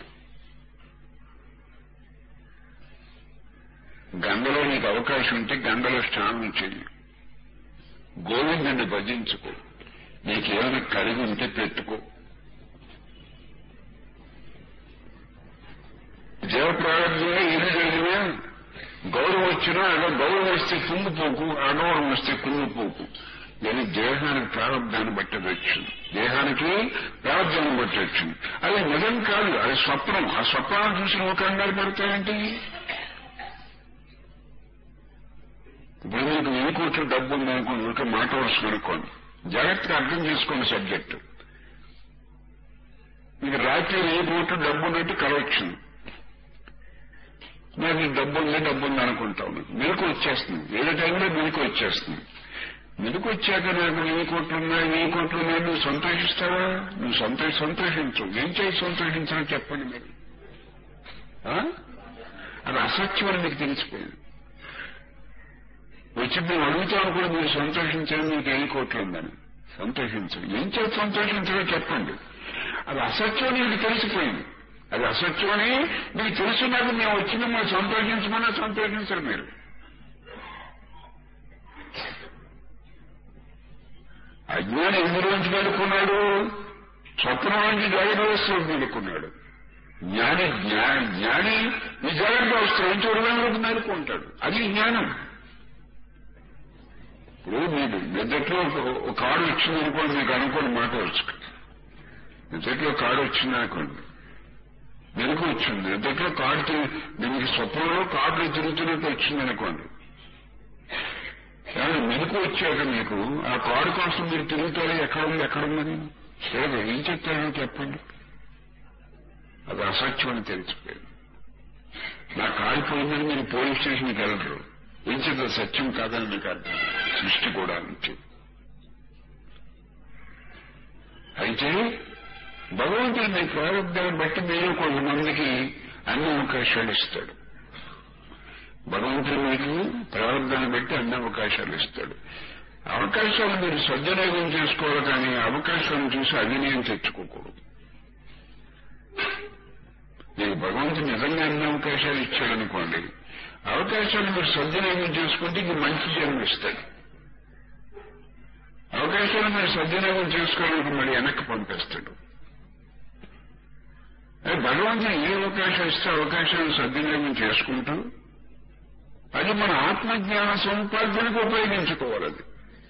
గంగలో నీకు అవకాశం ఉంటే గంగలో స్నానం చెయ్యి గోవిందుని భజించుకో నీకేమైనా కలిగి ఉంటే పెట్టుకో జీవ ప్రారంభంలో ఏది జరిగినా గౌరవం వచ్చినా అలా గౌరవం వస్తే కుంగిపోకు అగౌరవం వస్తే కుంగిపోకు నేను దేహానికి ప్రారంభాన్ని బట్టి అది వచ్చింది దేహానికి ప్రారంభాన్ని బట్టి వచ్చింది అది నిజం కాదు అది స్వప్నం ఆ స్వప్నాన్ని చూసి నువ్వు కంగారు పడతాయంటే ఇప్పుడు మీకు వెయ్యి కోట్ల డబ్బు ఉందనుకోండి ఊరికే మాట వరుస కనుక్కోండి జాగ్రత్తగా అర్థం చేసుకోండి సబ్జెక్టు మీకు రాత్రి వెయ్యి కోట్ల డబ్బు ఉన్నట్టు కల వచ్చింది నాకు డబ్బు ఉంది డబ్బు ఉంది అనుకుంటాం మెలకు వచ్చేస్తుంది ఏదో టైంలో మెలకు వచ్చేస్తుంది మెలకు వచ్చాక నాకు వెయ్యి కోట్లు ఉన్నాయి వెయ్యి కోట్లు ఉన్నాయి నువ్వు సంతోషిస్తావా నువ్వు సంతోష సంతోషించు ఏం చేసి సంతోషించాలో చెప్పండి మీరు ఆ? అది అసత్యం అని మీకు తెలిసిపోయింది వచ్చి మేము అడుగుతాను కూడా మీరు సంతోషించండి మీకు వెయ్యి కోట్లు ఉందని సంతోషించండి ఏం చేసి సంతోషించాలో చెప్పండి అది అసత్యం అని మీకు తెలిసిపోయింది అది అసత్యం అని మీకు తెలుసున్నది మేము వచ్చింది మేము సంతోషించమన్నా సంతోషించరు మీరు అజ్ఞాని ఎందులోంచి మేలుకున్నాడు స్వప్నం నుంచి జాగ్రత్త వస్తువులు మేలుకున్నాడు జ్ఞాని జ్ఞాని జ్ఞాని ఈ జాగ్రత్త వస్తువు నుంచి ఉడవలోకి మేలుకుంటాడు అది జ్ఞానం ఇప్పుడు మీరు నిద్రలో ఒక కారు వచ్చింది అనుకోండి మీకు అనుకోని మాట వచ్చు నిద్రలో కారు వచ్చింది అనుకోండి మెలకు వచ్చింది నిద్రలో కారు తి- మీకు స్వప్నంలో కార్లు తిరుగుతున్నట్టు వచ్చింది అనుకోండి కానీ మెలకు వచ్చాక మీకు ఆ కారు కోసం మీరు తిరుగుతారు ఎక్కడుంది ఎక్కడుందని లేదు ఏం చెప్తారో చెప్పండి అది అసత్యం అని తెలిసిపోయింది నా కాలిపోయిందని మీరు పోలీస్ స్టేషన్కి వెళ్ళరు ఏం చేత సత్యం కాదని మీకు అర్థం సృష్టి కూడా అంతే అయితే భగవంతుడు మీ ప్రారంభాన్ని బట్టి మీరు కొంతమందికి అన్ని అవకాశాలు ఇస్తాడు భగవంతుడు మీకు ప్రారంభాన్ని బట్టి అన్ని అవకాశాలు ఇస్తాడు అవకాశాలు మీరు సద్వినియోగం చేసుకోవాలి కానీ అవకాశాలను చూసి అవినయం తెచ్చుకోకూడదు మీకు భగవంతుడు నిజంగా అన్ని అవకాశాలు ఇచ్చాడనుకోండి అవకాశాలు మీరు సద్వినియోగం చేసుకుంటే ఇది మంచి జన్మ ఇస్తాడు అవకాశాలు మీరు సద్వినియోగం చేసుకోవడానికి మళ్ళీ వెనక్కి పంపిస్తాడు అదే భగవంతుడు ఏ అవకాశం ఇస్తే అవకాశాలను సద్వినియోగం చేసుకుంటూ అది మన ఆత్మజ్ఞాన సముపార్జనకు ఉపయోగించుకోవాలి అది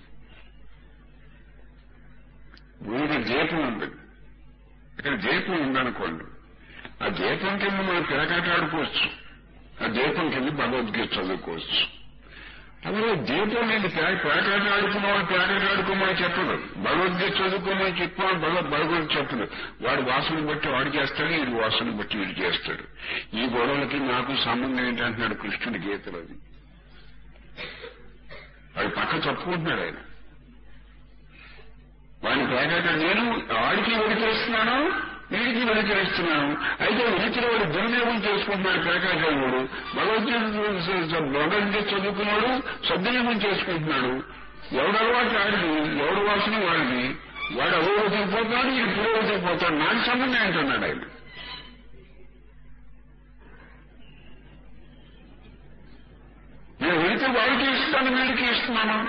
వీడి దీపం ఉంది ఇక్కడ దీపం ఉందనుకోండి ఆ దీపం కింద మనం పిలకాటాడుకోవచ్చు ఆ దీపం కింద భగవద్గీత చదువుకోవచ్చు అలాగే దీపం నేను పేకాట ఆడుకున్నామని పేకాట ఆడుకోమని చెప్పదు భగవద్గీత చదువుకోమని చెప్పమని భగవద్ భగవద్ చెప్పదు వాడి వాసన బట్టి వాడు చేస్తాడు వీడి వాసన బట్టి వీడు చేస్తాడు ఈ గొడవలకి నాకు సంబంధం ఏంటంటున్నాడు కృష్ణుడి గీతలు అది వాడి పక్క తప్పుకుంటున్నాడు ఆయన వాడిని పేకాట నేను వాడికి వెలికిస్తున్నాను వీడికి వెలికిస్తున్నాను అయితే వెలిచిన వాడు దుర్వినియోగం చేసుకుంటున్నాడు పేకాటవాడు భగవద్గీత భగవద్గీత చదువుకున్నాడు సద్వినియోగం చేసుకుంటున్నాడు ఎవడు అలవాటు ఆడిది ఎవడు వాసన వాడిది వాడు అభివృద్ధికి పోతాడు వీడు పురోగతికి పోతాడు నాకు సంబంధం ఏంటన్నాడు ఆయన నేను వెళితే వాడికి ఇస్తాను వీడికి ఇస్తున్నాను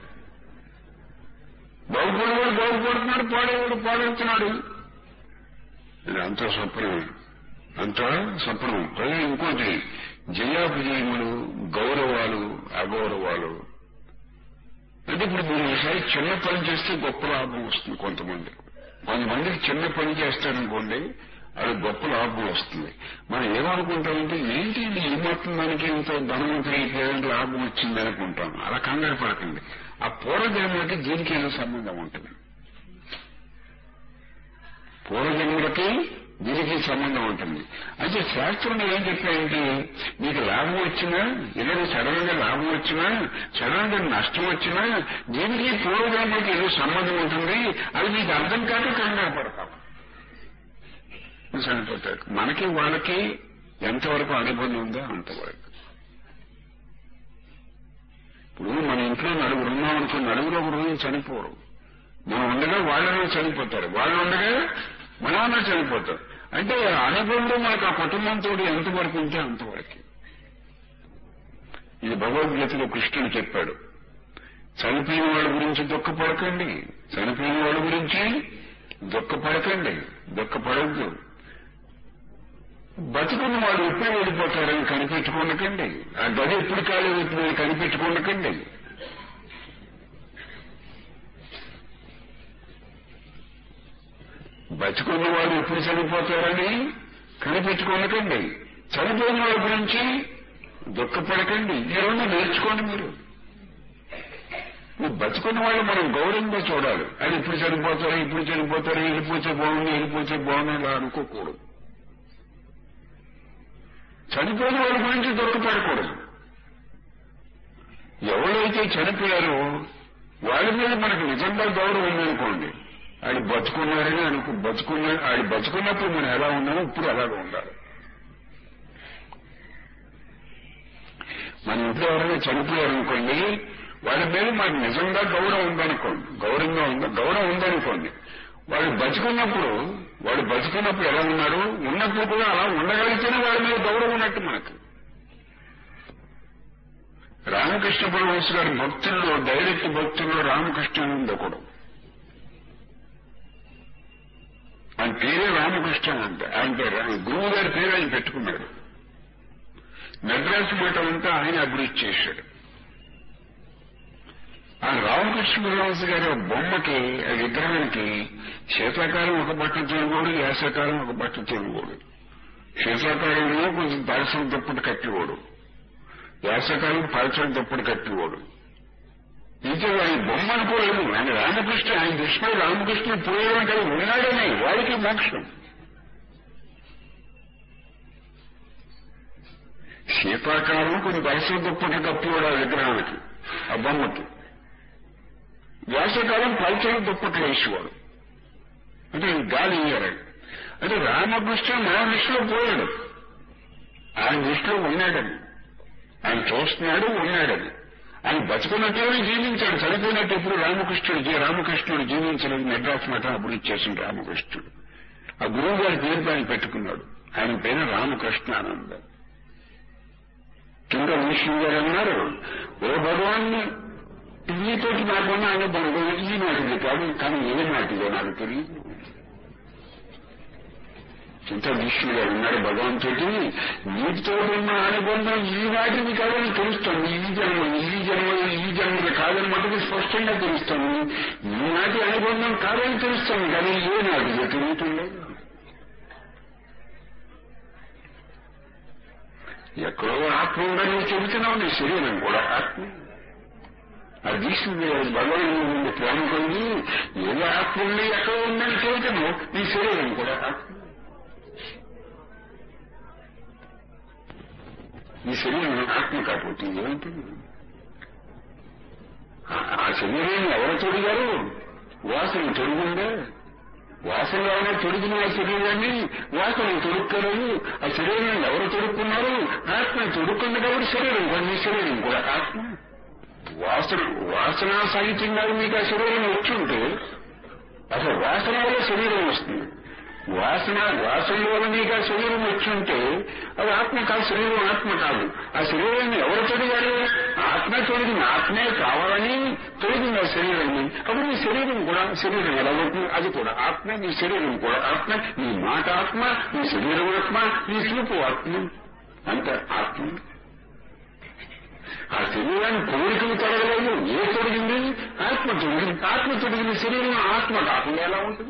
బాగుపడేవాడు బాగుపడుతున్నాడు పాడేవాడు పాడవుతున్నాడు ఇది అంతా స్వప్నమే అంతా స్వప్నం పైగా ఇంకోటి జయాపజయములు గౌరవాలు అగౌరవాలు అంటే ఇప్పుడు మీరు ఒకసారి చిన్న పని చేస్తే గొప్ప లాభం వస్తుంది కొంతమంది కొంతమందికి చిన్న పని చేస్తారనుకోండి అది గొప్ప లాభం వస్తుంది మనం ఏమనుకుంటామంటే ఏంటి ఇది ఈ మాత్రం దానికి ఇంత ధనవంతులు అయిపోయారంటే లాభం వచ్చింది అనుకుంటాం అలా కంగారు పడకండి ఆ పూర్వజన్మలకి దీనికి ఏదో సంబంధం ఉంటుంది పూర్వజన్మలకి దీనికి సంబంధం ఉంటుంది అయితే శాస్త్రంలో ఏం చెప్పాయంటే మీకు లాభం వచ్చినా ఏదైనా సడన్ గా లాభం వచ్చినా సడన్ గా నష్టం వచ్చినా దీనికి పూర్వజన్మకి ఏదో సంబంధం ఉంటుంది అది మీకు అర్థం కాక కంగారు పడతాం సరిపోతారు మనకి వాళ్ళకి ఎంతవరకు అనుబంధం ఉందో అంతవరకు ఇప్పుడు మన ఇంట్లో నలుగురు ఉన్నాం అనుకో నలుగురు ఒక రోజు చనిపోరు మనం ఉండగా వాళ్ళనే చనిపోతారు వాళ్ళు ఉండగా మనమన్నా చనిపోతారు అంటే అనుబంధం మనకు ఆ కుటుంబంతో ఎంతవరకు ఉంటే అంతవరకు ఇది భగవద్గీతలో కృష్ణుడు చెప్పాడు చనిపోయిన వాళ్ళ గురించి దుఃఖపడకండి చనిపోయిన వాళ్ళ గురించి దుఃఖపడకండి దుఃఖపడద్దు బతుకున్న వాళ్ళు ఎప్పుడు వెళ్ళిపోతారని కనిపెట్టుకోండకండి ఆ గది ఎప్పుడు కాలేదు ఇప్పుడు కనిపెట్టుకోండకండి బతుకున్న వాళ్ళు ఎప్పుడు చనిపోతారని కనిపెట్టుకోనకండి చనిపోయిన వాళ్ళ గురించి దుఃఖపడకండి ఈ రెండు నేర్చుకోండి మీరు నువ్వు బతుకున్న వాళ్ళు మనం గౌరవంగా చూడాలి అది ఇప్పుడు చనిపోతారు ఇప్పుడు చనిపోతారు వెళ్ళిపోతే బాగుంది వెళ్ళిపోతే బాగుంది అలా అనుకోకూడదు చనిపోయిన వాళ్ళ గురించి దుఃఖపడకూడదు ఎవరైతే చనిపోయారో వాళ్ళ మీద మనకు నిజంగా గౌరవం ఉందనుకోండి ఆయన బతుకున్నారని అనుకు బతుకున్న ఆయన బతుకున్నప్పుడు మనం ఎలా ఉన్నామో ఇప్పుడు అలాగే ఉండాలి మన ఇంట్లో ఎవరైనా చనిపోయారనుకోండి వాళ్ళ మీద మనకు నిజంగా గౌరవం ఉందనుకోండి గౌరవంగా ఉందా గౌరవం ఉందనుకోండి వాళ్ళు బతుకున్నప్పుడు వాళ్ళు బతుకున్నప్పుడు ఎలా ఉన్నారు ఉన్నప్పుడు కూడా అలా ఉండగలిగితేనే వాళ్ళ మీద గౌరవం ఉన్నట్టు మనకు రామకృష్ణ పరమహంస గారి భక్తుల్లో డైరెక్ట్ భక్తుల్లో రామకృష్ణ అని ఉంది ఒకడు ఆయన పేరే రామకృష్ణ అంట ఆయన పేరు గురువు గారి పేరు ఆయన పెట్టుకున్నాడు మెడ్రాస్ మఠం అంతా ఆయన అభివృద్ధి చేశాడు ఆ రామకృష్ణ పరమహంస గారి బొమ్మకి ఆ విగ్రహానికి శీతాకాలం ఒక బట్ట తొలుగోడు వేసవకాలం ఒక బట్ట తొలుగోడు శీతాకాలంలో కొంచెం దర్శనం తప్పుడు కట్టివాడు వేసవకాలం పరచడం తప్పుడు కట్టివాడు ఇది ఆయన బొమ్మ అనుకోలేదు ఆయన రామకృష్ణ ఆయన దృష్టిలో రామకృష్ణ పోయడం కదా ఉన్నాడని వాడికి మోక్షం శీతాకాలం కొన్ని దర్శనం తప్పుడు కప్పివాడు ఆ విగ్రహానికి ఆ బొమ్మకి వేసవకాలం పరచడం దుప్పట్లు వేసేవాడు అంటే గాలి ఇయ్యారు అంటే రామకృష్ణ మన దృష్టిలో పోయాడు ఆయన దృష్టిలో ఉన్నాడని ఆయన చూస్తున్నాడు ఉన్నాడని ఆయన బతుకున్నట్టుగానే జీవించాడు చనిపోయినట్టు ఎప్పుడు రామకృష్ణుడు జీ- రామకృష్ణుడు జీవించలేదు మెడ్రాస్ మఠం అభివృద్ధి చేసిన రామకృష్ణుడు ఆ గురువు గారి పేరు ఆయన పెట్టుకున్నాడు ఆయన పేరు రామకృష్ణానంద కింద విష్ణు గారు అన్నారు ఓ భగవాన్ని నీతోటి నాకున్న అనుబంధం ఈ నాటిది కాదు కానీ ఏ నాటిదో నాకు తెలియదు చింత విష్ణు గారు ఉన్నారు భగవంతుడి నీటితో ఉన్న అనుబంధం ఈ నాటిది కాదని తెలుస్తుంది ఈ జన్మ ఈ జన్మ ఈ జన్మది కాదని మటుకు స్పష్టంగా తెలుస్తుంది ఈ నాటి అనుబంధం కాదని తెలుస్తుంది కానీ ఏ నాటిదో తెలియటం లేదు ఎక్కడో ఆత్మ ఉందని చెబుతున్నావు నీ శరీరం కూడా ఆత్మ ఆ తీసుకుని భగవాన్ నుండి ప్రేమ కలిగి ఏదో ఆత్మ ఉంది ఎక్కడ ఉందని చెబుతున్నావు నీ శరీరం కూడా ఆత్మ నీ శరీరం ఆత్మ కాకపోతే ఏముంటుంది ఆ- ఆ శరీరాన్ని ఎవరు తొడిగారు వాసన తొడిగిందే వాసన ఏమైనా తొడిగిన ఆ శరీరాన్ని వాసన తొడుక్కలేదు ఆ శరీరాన్ని ఎవరు తొడుక్కున్నారు ఆత్మ తొడుక్కుంది కాబట్టి శరీరం కూడా నీ శరీరం కూడా ఆత్మ వాసన వాసన సహితంగా మీకు ఆ శరీరం వచ్చి ఉంటే అసలు వాసన వల్ల శరీరం వస్తుంది వాసన వాసన వల్ల మీకు ఆ శరీరం వచ్చి ఉంటే అది ఆత్మ కాదు శరీరం ఆత్మ కాదు ఆ శరీరాన్ని ఎవరు తొడిగారు ఆత్మ తొడిగింది ఆత్మే కావాలని తొడిగింది ఆ శరీరాన్ని అప్పుడు నీ శరీరం కూడా శరీరం ఎలా అవుతుంది అది కూడా ఆత్మ నీ శరీరం కూడా ఆత్మ నీ మాట ఆత్మ నీ శరీరం ఆత్మ నీ చూపు ఆత్మ అంత ఆత్మ ఆ శరీరాన్ని కోరికలు తొడగలేదు ఏ తొడిగింది ఆత్మ తొడిగింది ఆత్మ తొడిగిన శరీరం ఆత్మ కాకుండా ఎలా ఉంటుంది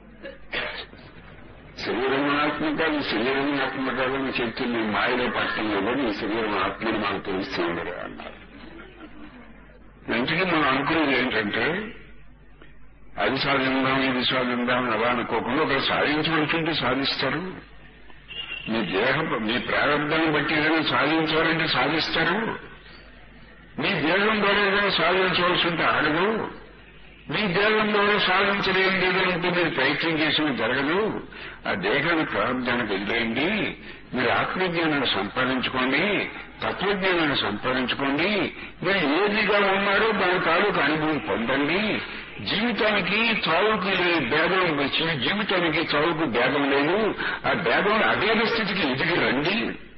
శరీరం ఆత్మ కాదు శరీరం ఆత్మ కాదని చెప్తే మీ మాయలో పట్టణంలో నీ శరీరం ఆత్మని మాకు తెలుస్తుంది అన్నారు వెంటనే మనం అనుకునేది ఏంటంటే అది సాధిందాం ఇది సాధిందాం అలా అనుకోకుండా ఒకరు సాధించవలసింటే సాధిస్తారు మీ దేహ మీ ప్రారంభాన్ని బట్టి ఏదైనా సాధించాలంటే సాధిస్తారు మీ దేహం ద్వారా ఏదైనా సాధించవలసి ఉంటే ఆగదు మీ దేహం ద్వారా సాధించలేని లేదంటే మీరు ప్రయత్నం చేసిన జరగదు ఆ దేహాన్ని ప్రారంభానికి వదిలేయండి మీరు ఆత్మజ్ఞానాన్ని సంపాదించుకోండి తత్వజ్ఞానాన్ని సంపాదించుకోండి మీరు ఏదిగా ఉన్నారో దాని తాలూకు అనుభవం పొందండి జీవితానికి చావుకి భేదం వచ్చి జీవితానికి చావుకు భేదం లేదు ఆ భేదం అభేద స్థితికి ఎదిగి రండి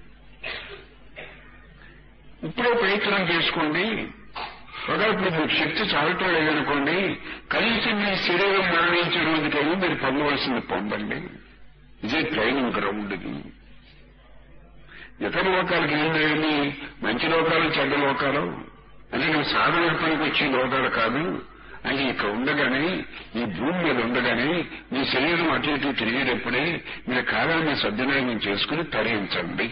ఇప్పుడే ప్రయత్నం చేసుకోండి ఒకవేళ ఇప్పుడు మీకు శక్తి చాలటం లేదనుకోండి కనీసం మీ శరీరం మరణించే రోజుకైనా మీరు పొందవలసింది పొందండి ఇదే ట్రైనింగ్ గ్రౌండ్ ఇది ఇతర లోకాలకి ఏం లేదని మంచి లోకాలు చెడ్డ లోకాలు అంటే నువ్వు సాధన పనికి వచ్చే లోకాలు కాదు అంటే ఇక్కడ ఉండగానే ఈ భూమి మీద ఉండగానే మీ శరీరం అటు ఇటు తిరిగేటప్పుడే మీ కాలాన్ని సద్వినియోగం చేసుకుని తరించండి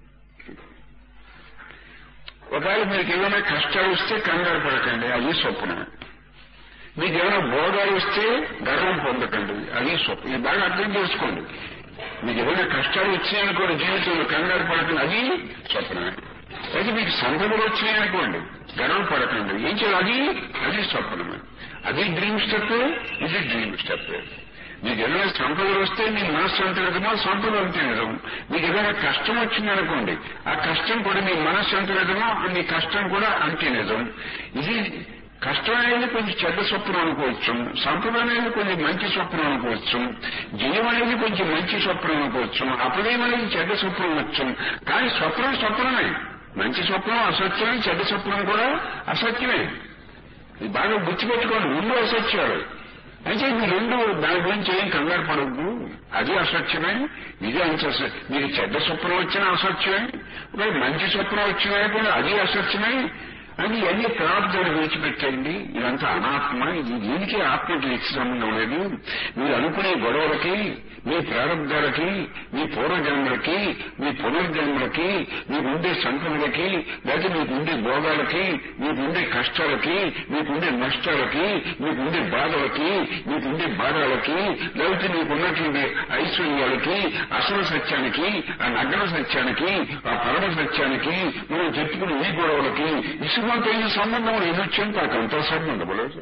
ఒకవేళ మీకు ఏమైనా కష్టాలు వస్తే కంగారు పడకండి అది స్వప్నం మీకు ఏమైనా భోగాలు వస్తే గర్వం పొందకండి అది స్వప్నం ఇది బాగా అర్థం చేసుకోండి మీకు ఏమైనా కష్టాలు వచ్చాయనుకోండి జీవితంలో కంగారు పడకండి అది స్వప్నమే అయితే మీకు సంపదలు వచ్చాయనుకోండి గర్వపడకండి ఏం చేయాలి అది అది స్వప్నమే అది డ్రీమ్ స్టెప్ ఇది డ్రీమ్ స్టెప్ మీకు ఏదైనా సంపదలు వస్తే మీ మనస్సు అంటే నిజమా సంపద అంటే నిజం మీకు ఏదైనా కష్టం వచ్చిందనుకోండి ఆ కష్టం కూడా మీ మనస్సు అంటే నిజమా మీ కష్టం కూడా అంటే నిజం ఇది కష్టం అనేది కొంచెం చెడ్డ స్వప్నం అనుకోవచ్చు సంపద అనేది కొంచెం మంచి స్వప్నం అనుకోవచ్చు జయం అనేది కొంచెం మంచి స్వప్నం అనుకోవచ్చు అపజయం అనేది చెడ్డ స్వప్నం వచ్చు కానీ స్వప్నం స్వప్నమే మంచి స్వప్నం అసత్యమే చెడ్డ స్వప్నం కూడా అసత్యమే ఇది బాగా గుర్తుపెట్టుకోండి రెండు అసత్యాలు అయితే మీ రెండు దాని గురించి ఏం కంగారు పడద్దు అది అసత్యమే ఇది అంత మీకు చెడ్డ స్వప్నం వచ్చినా అసత్యమే ఒక మంచి స్వప్నం వచ్చినా కూడా అది అసత్యమే అని అన్ని ప్రార్థనలు విడిచిపెట్టండి ఇదంతా అనాత్మ ఇది దీనికి ఆత్మకి ఇచ్చి సంబంధం లేదు మీరు అనుకునే గొడవలకి మీ ప్రారంభాలకి మీ పూర్వజన్మలకి మీ పునర్జన్మలకి మీకుండే సంపదలకి లేదా మీకుండే భోగాలకి మీకుండే కష్టాలకి మీకుండే నష్టాలకి మీకుండే బాధలకి మీకుండే బాధలకి లేకపోతే మీకున్నటువంటి ఐశ్వర్యాలకి అసలు సత్యానికి ఆ నగర సత్యానికి ఆ పరమ సత్యానికి మనం చెప్పుకునే ఈ గొడవలకి ఇసుమంతైన సంబంధం లేదు చింతకంత సంబంధం లేదు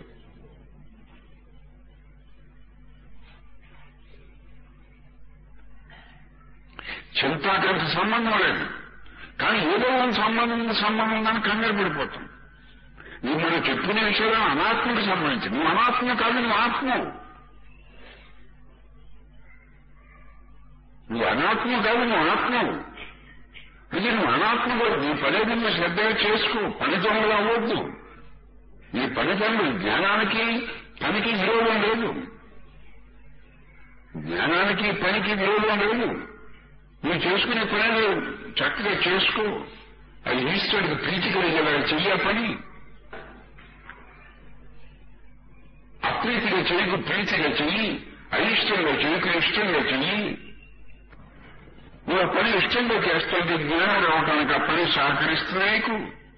చింతాకంత సంబంధం లేదు కానీ ఏదో ఒక సంబంధం ఉంది సంబంధం ఉందని కంగారు పడిపోతాం నువ్వు మనం చెప్పుకునే విషయాలు అనాత్మకు సంబంధించి నువ్వు అనాత్మ కాదు నువ్వు ఆత్మ నువ్వు అనాత్మ కాదు నువ్వు ఆత్మవు ఇది నువ్వు అనాత్మ కూడా నీ పనేది నువ్వు శ్రద్ధగా చేసుకో పని దొంగలు అవ్వద్దు నీ పని పనులు జ్ఞానానికి పనికి విరోధం లేదు జ్ఞానానికి పనికి విరోధం లేదు నువ్వు చేసుకునే పనులు చక్కగా చేసుకో అది ఈశ్వరుడికి ప్రీతి కలిగేలా చెయ్య పని అప్రీతిగా చేయకు ప్రీతిగా చెయ్యి అయిష్టంగా చేయకు ఇష్టంగా చెయ్యి నువ్వు ఆ పని ఇష్టంగా చేస్తుంటే జ్ఞానం రావటానికి ఆ పని సహకరిస్తుంది నీకు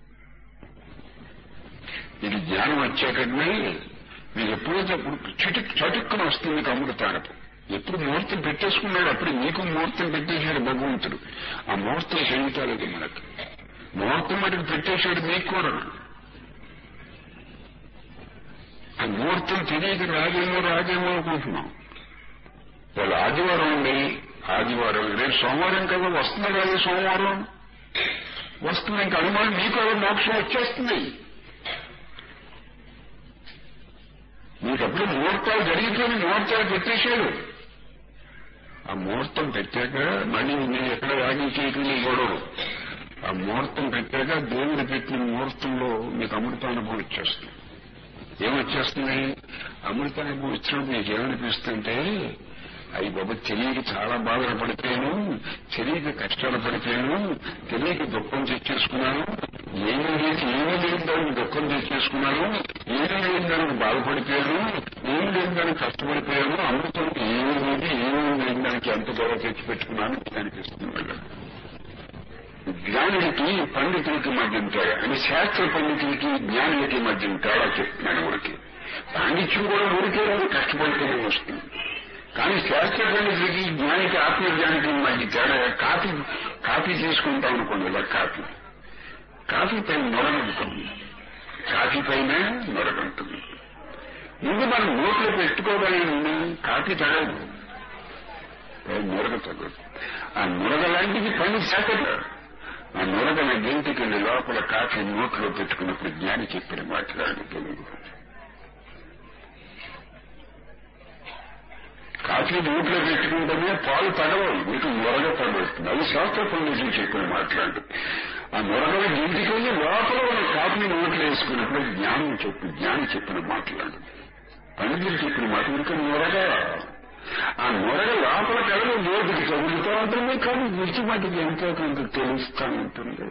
నీకు జ్ఞానం వచ్చాకనే మీరు ఎప్పుడైతే అప్పుడు చటుక్ చటుక్కున వస్తుంది మీకు అమృతానపు ఎప్పుడు ముహూర్తం పెట్టేసుకున్నాడు అప్పుడు నీకు ముహూర్తం పెట్టేశాడు భగవంతుడు ఆ ముహూర్తం చేయటాలేదు మనకు ముహూర్తం మటుకు పెట్టేశాడు మీకు కూడా ఆ ముహూర్తం తెలియక రాజేమో రాజేమో అనుకుంటున్నాం వాళ్ళు ఆదివారం ఉండి ఆదివారం రేపు సోమవారం కదా వస్తుంది కదా సోమవారం వస్తుంది ఇంకా అనుమానం మీకు అలా మోక్షం వచ్చేస్తుంది మీకప్పుడు ముహూర్తాలు జరిగిపోయిన ముహూర్తాలు పెట్టేశాడు ఆ ముహూర్తం పెట్టాక మళ్ళీ నేను ఎక్కడ యాగం చేయటం గొడవలు ఆ ముహూర్తం పెట్టాక దేవుడు పెట్టిన ముహూర్తంలో మీకు అమృతానుభవం వచ్చేస్తుంది ఏమొచ్చేస్తుంది అమృతానుభవం వచ్చినప్పుడు మీకు ఏమనిపిస్తుంటే అవి బాబు తెలియక చాలా బాధలు పడిపోయాను తెలియక కష్టాలు పడిపోయాను తెలియక దుఃఖం తెచ్చేసుకున్నాను ఏమీ లేదు ఏమీ లేని దానికి దుఃఖం తెచ్చేసుకున్నాను ఏమీ లేని దానికి బాధపడిపోయాను ఏమీ లేని దానికి కష్టపడిపోయాను అమృతం ఏమీ లేదు ఏమీ లేని దానికి ఎంత గొడవ తెచ్చి పెట్టుకున్నాను అనిపిస్తుంది వాళ్ళు జ్ఞానుడికి పండితులకి మధ్య తేడా అంటే శాస్త్ర పండితులకి జ్ఞానులకి మధ్య తేడా చెప్తున్నాను ఊరికి పాండిత్యం కూడా ఊరికే కష్టపడితేనే వస్తుంది కానీ శాస్త్ర పండితులకి జ్ఞానికి ఆత్మజ్ఞానికి మధ్య తేడా కాఫీ కాఫీ తీసుకుంటాం అనుకోండి ఇలా కాఫీ కాఫీ పైన నొరగంటుంది కాఫీ పైన నొరగంటుంది ముందు మనం నోట్లో పెట్టుకోగలిగింది కాఫీ తగదు నొరగ తగదు ఆ నొరగ లాంటిది పని శాఖ ఆ నొరగన గెంటికెళ్ళి లోపల కాఫీ నోట్లో పెట్టుకున్నప్పుడు జ్ఞాని చెప్పిన మాట్లాడి తెలుగు కాఫీ నోట్లో పెట్టుకుంటేనే పాలు తగలవు మీకు నొరగ తగ్గుతుంది అది శాస్త్ర పండితులు చెప్పిన మాట్లాడు ఆ నొరగల గెంటికెళ్ళి లోపల మన కాఫీ నోట్లో వేసుకున్నప్పుడు జ్ఞానం చెప్పి జ్ఞాని చెప్పిన మాట్లాడు పండితులు చెప్పిన మాట ఇంకా నొరగ ఆ నొరగ లోపల కలలు నోటికి తగులుతూ ఉంటుంది కానీ విడిచి మటుకు ఎంతో కొంత తెలుస్తూ ఉంటుంది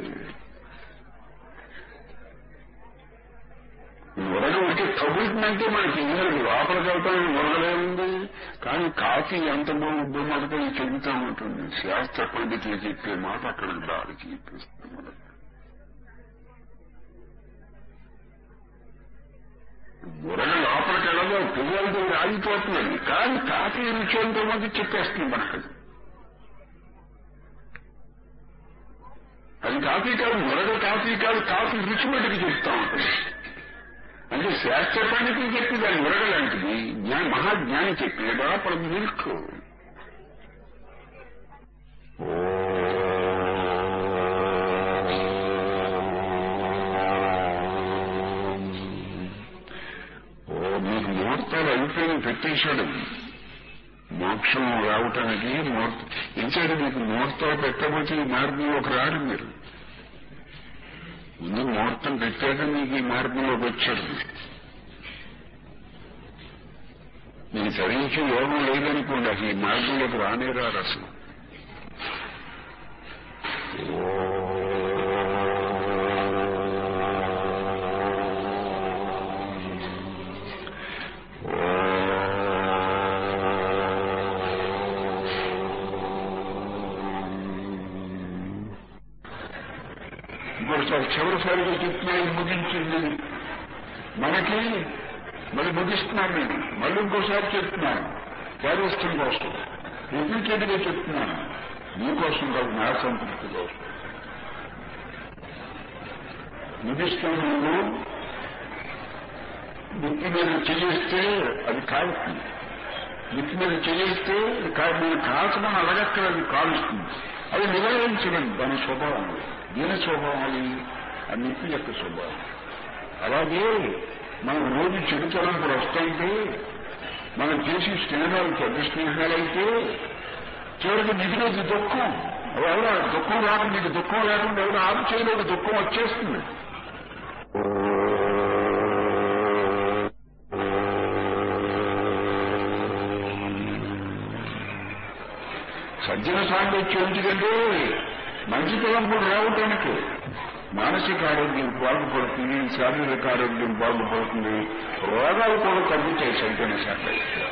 నొరగ ఉంటే తగులుతుందంటే మనకి ఇంద్రుడు లోపలికి వెళ్తామని నొరగలే ఉంది కానీ కాఫీ ఎంత బాగుందో మనకు చెబుతూ ఉంటుంది శాస్త్ర పండితులు చెప్పే మాట అక్కడ దారి చూపిస్తుంది మనకు బుర్ర లోపలికి వెళ్ళదో పువ్వులతో ఆగిపోతున్నది కానీ కాఫీ రుచి ఎంతో మంది చెప్పేస్తుంది మనకు అది కాఫీ కాదు మరొక కాఫీ పనికి కాదు కాఫీ రుచి మటుకు చెప్తా ఉంటుంది అంటే శాస్త్ర పనికి చెప్పి దాని ఉరగలాంటిది జ్ఞాన మహాజ్ఞాని చెప్పి లోపల మిల్క్ ఓ మీకు ముహూర్తాలు అయిపోయిన పెట్టేశాడు మోక్షం రావటానికి ముహూర్త ఇంచాడు మీకు ముహూర్తాలు పెట్టబోతే ఈ మార్గంలోకి రాడు మీరు ముందు ముహూర్తం పెట్టాక మీకు ఈ మార్గంలోకి వచ్చాడు మీకు సరించి యోగం లేదనుకోండి అసలు ఈ మార్గంలోకి రానే రారు అసలు ఇంకోసారి చివరిసారిగా చెప్తున్నాను ముగించింది మనకి మళ్ళీ ముగిస్తున్నాను నేను మళ్ళీ ఇంకోసారి చెప్తున్నాను కార్యస్థం కోసం రిపీటెడ్ గా చెప్తున్నాను నీకోసం కాదు నా సంతృప్తి కోసం ముగిస్తాను నువ్వు నిత్తి మీద చేయిస్తే అది కాలుతుంది నిత్తి మీద చేయిస్తే మనం కాల్చమని అడగక్కడ అది కాలుస్తుంది అది నివారించడం దాని స్వభావం దీని స్వభావం అది ఆ నిత్తి యొక్క స్వభావం అలాగే మనం రోజు చెడుతనంపుడు వస్తుంటే మనం చేసే స్నేహాలు పెద్ద స్నేహాలైతే చివరికి మిగిలేదు దుఃఖం ఎవరు దుఃఖం రాకుండా నీకు దుఃఖం లేకుండా ఎవరు ఆపు చేయలేదు దుఃఖం వచ్చేస్తుంది సజ్జన సాంగత్యం ఎందుకంటే మంచి తలంపుడు రావటానికి మానసిక ఆరోగ్యం బాగుపడుతుంది శారీరక ఆరోగ్యం బాగుపడుతుంది రోగాలు కూడా తగ్గుతాయి సజ్జన సాంగత్యం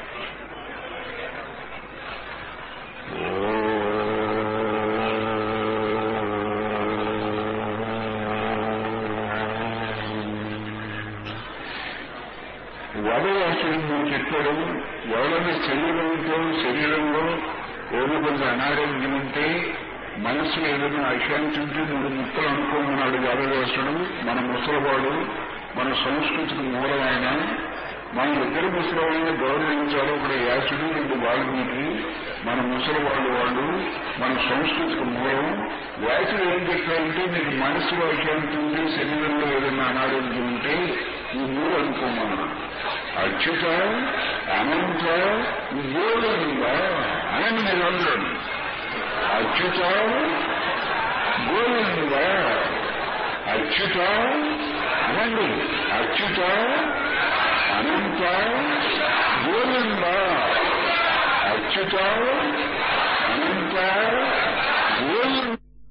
వదవాసుడు చెప్పాడు ఎవరైనా శరీరంతో శరీరంలో ఏదో కొంచెం అనారోగ్యం ఉంటే మనసులో ఏదైనా అశాంతి ఉంటే మూడు ముక్కలు అనుకోమన్నాడు వేదవ్యాసుడు మన ముసలివాడు మన సంస్కృతికి మూలమైన మన ఇద్దరు ముసలివాళ్ళని గౌరవించాలి ఒకటి యాసుడు రెండు వాల్మీకి మన ముసలివాళ్ళు వాళ్ళు మన సంస్కృతికి మూలం వ్యాసుడు ఏం చెప్పారంటే మీకు మనసులో అశాంతి ఉంటే శరీరంలో ఏదైనా అనారోగ్యం ఉంటే ఈ మూడు అనుకోమన్నాడు అచ్యుత అనంత గోవింద అని మీరు అందరూ అచ్యుత గోవింద అచ్యుత అనండి అచ్యుత అనంత గోవింద అచ్యుత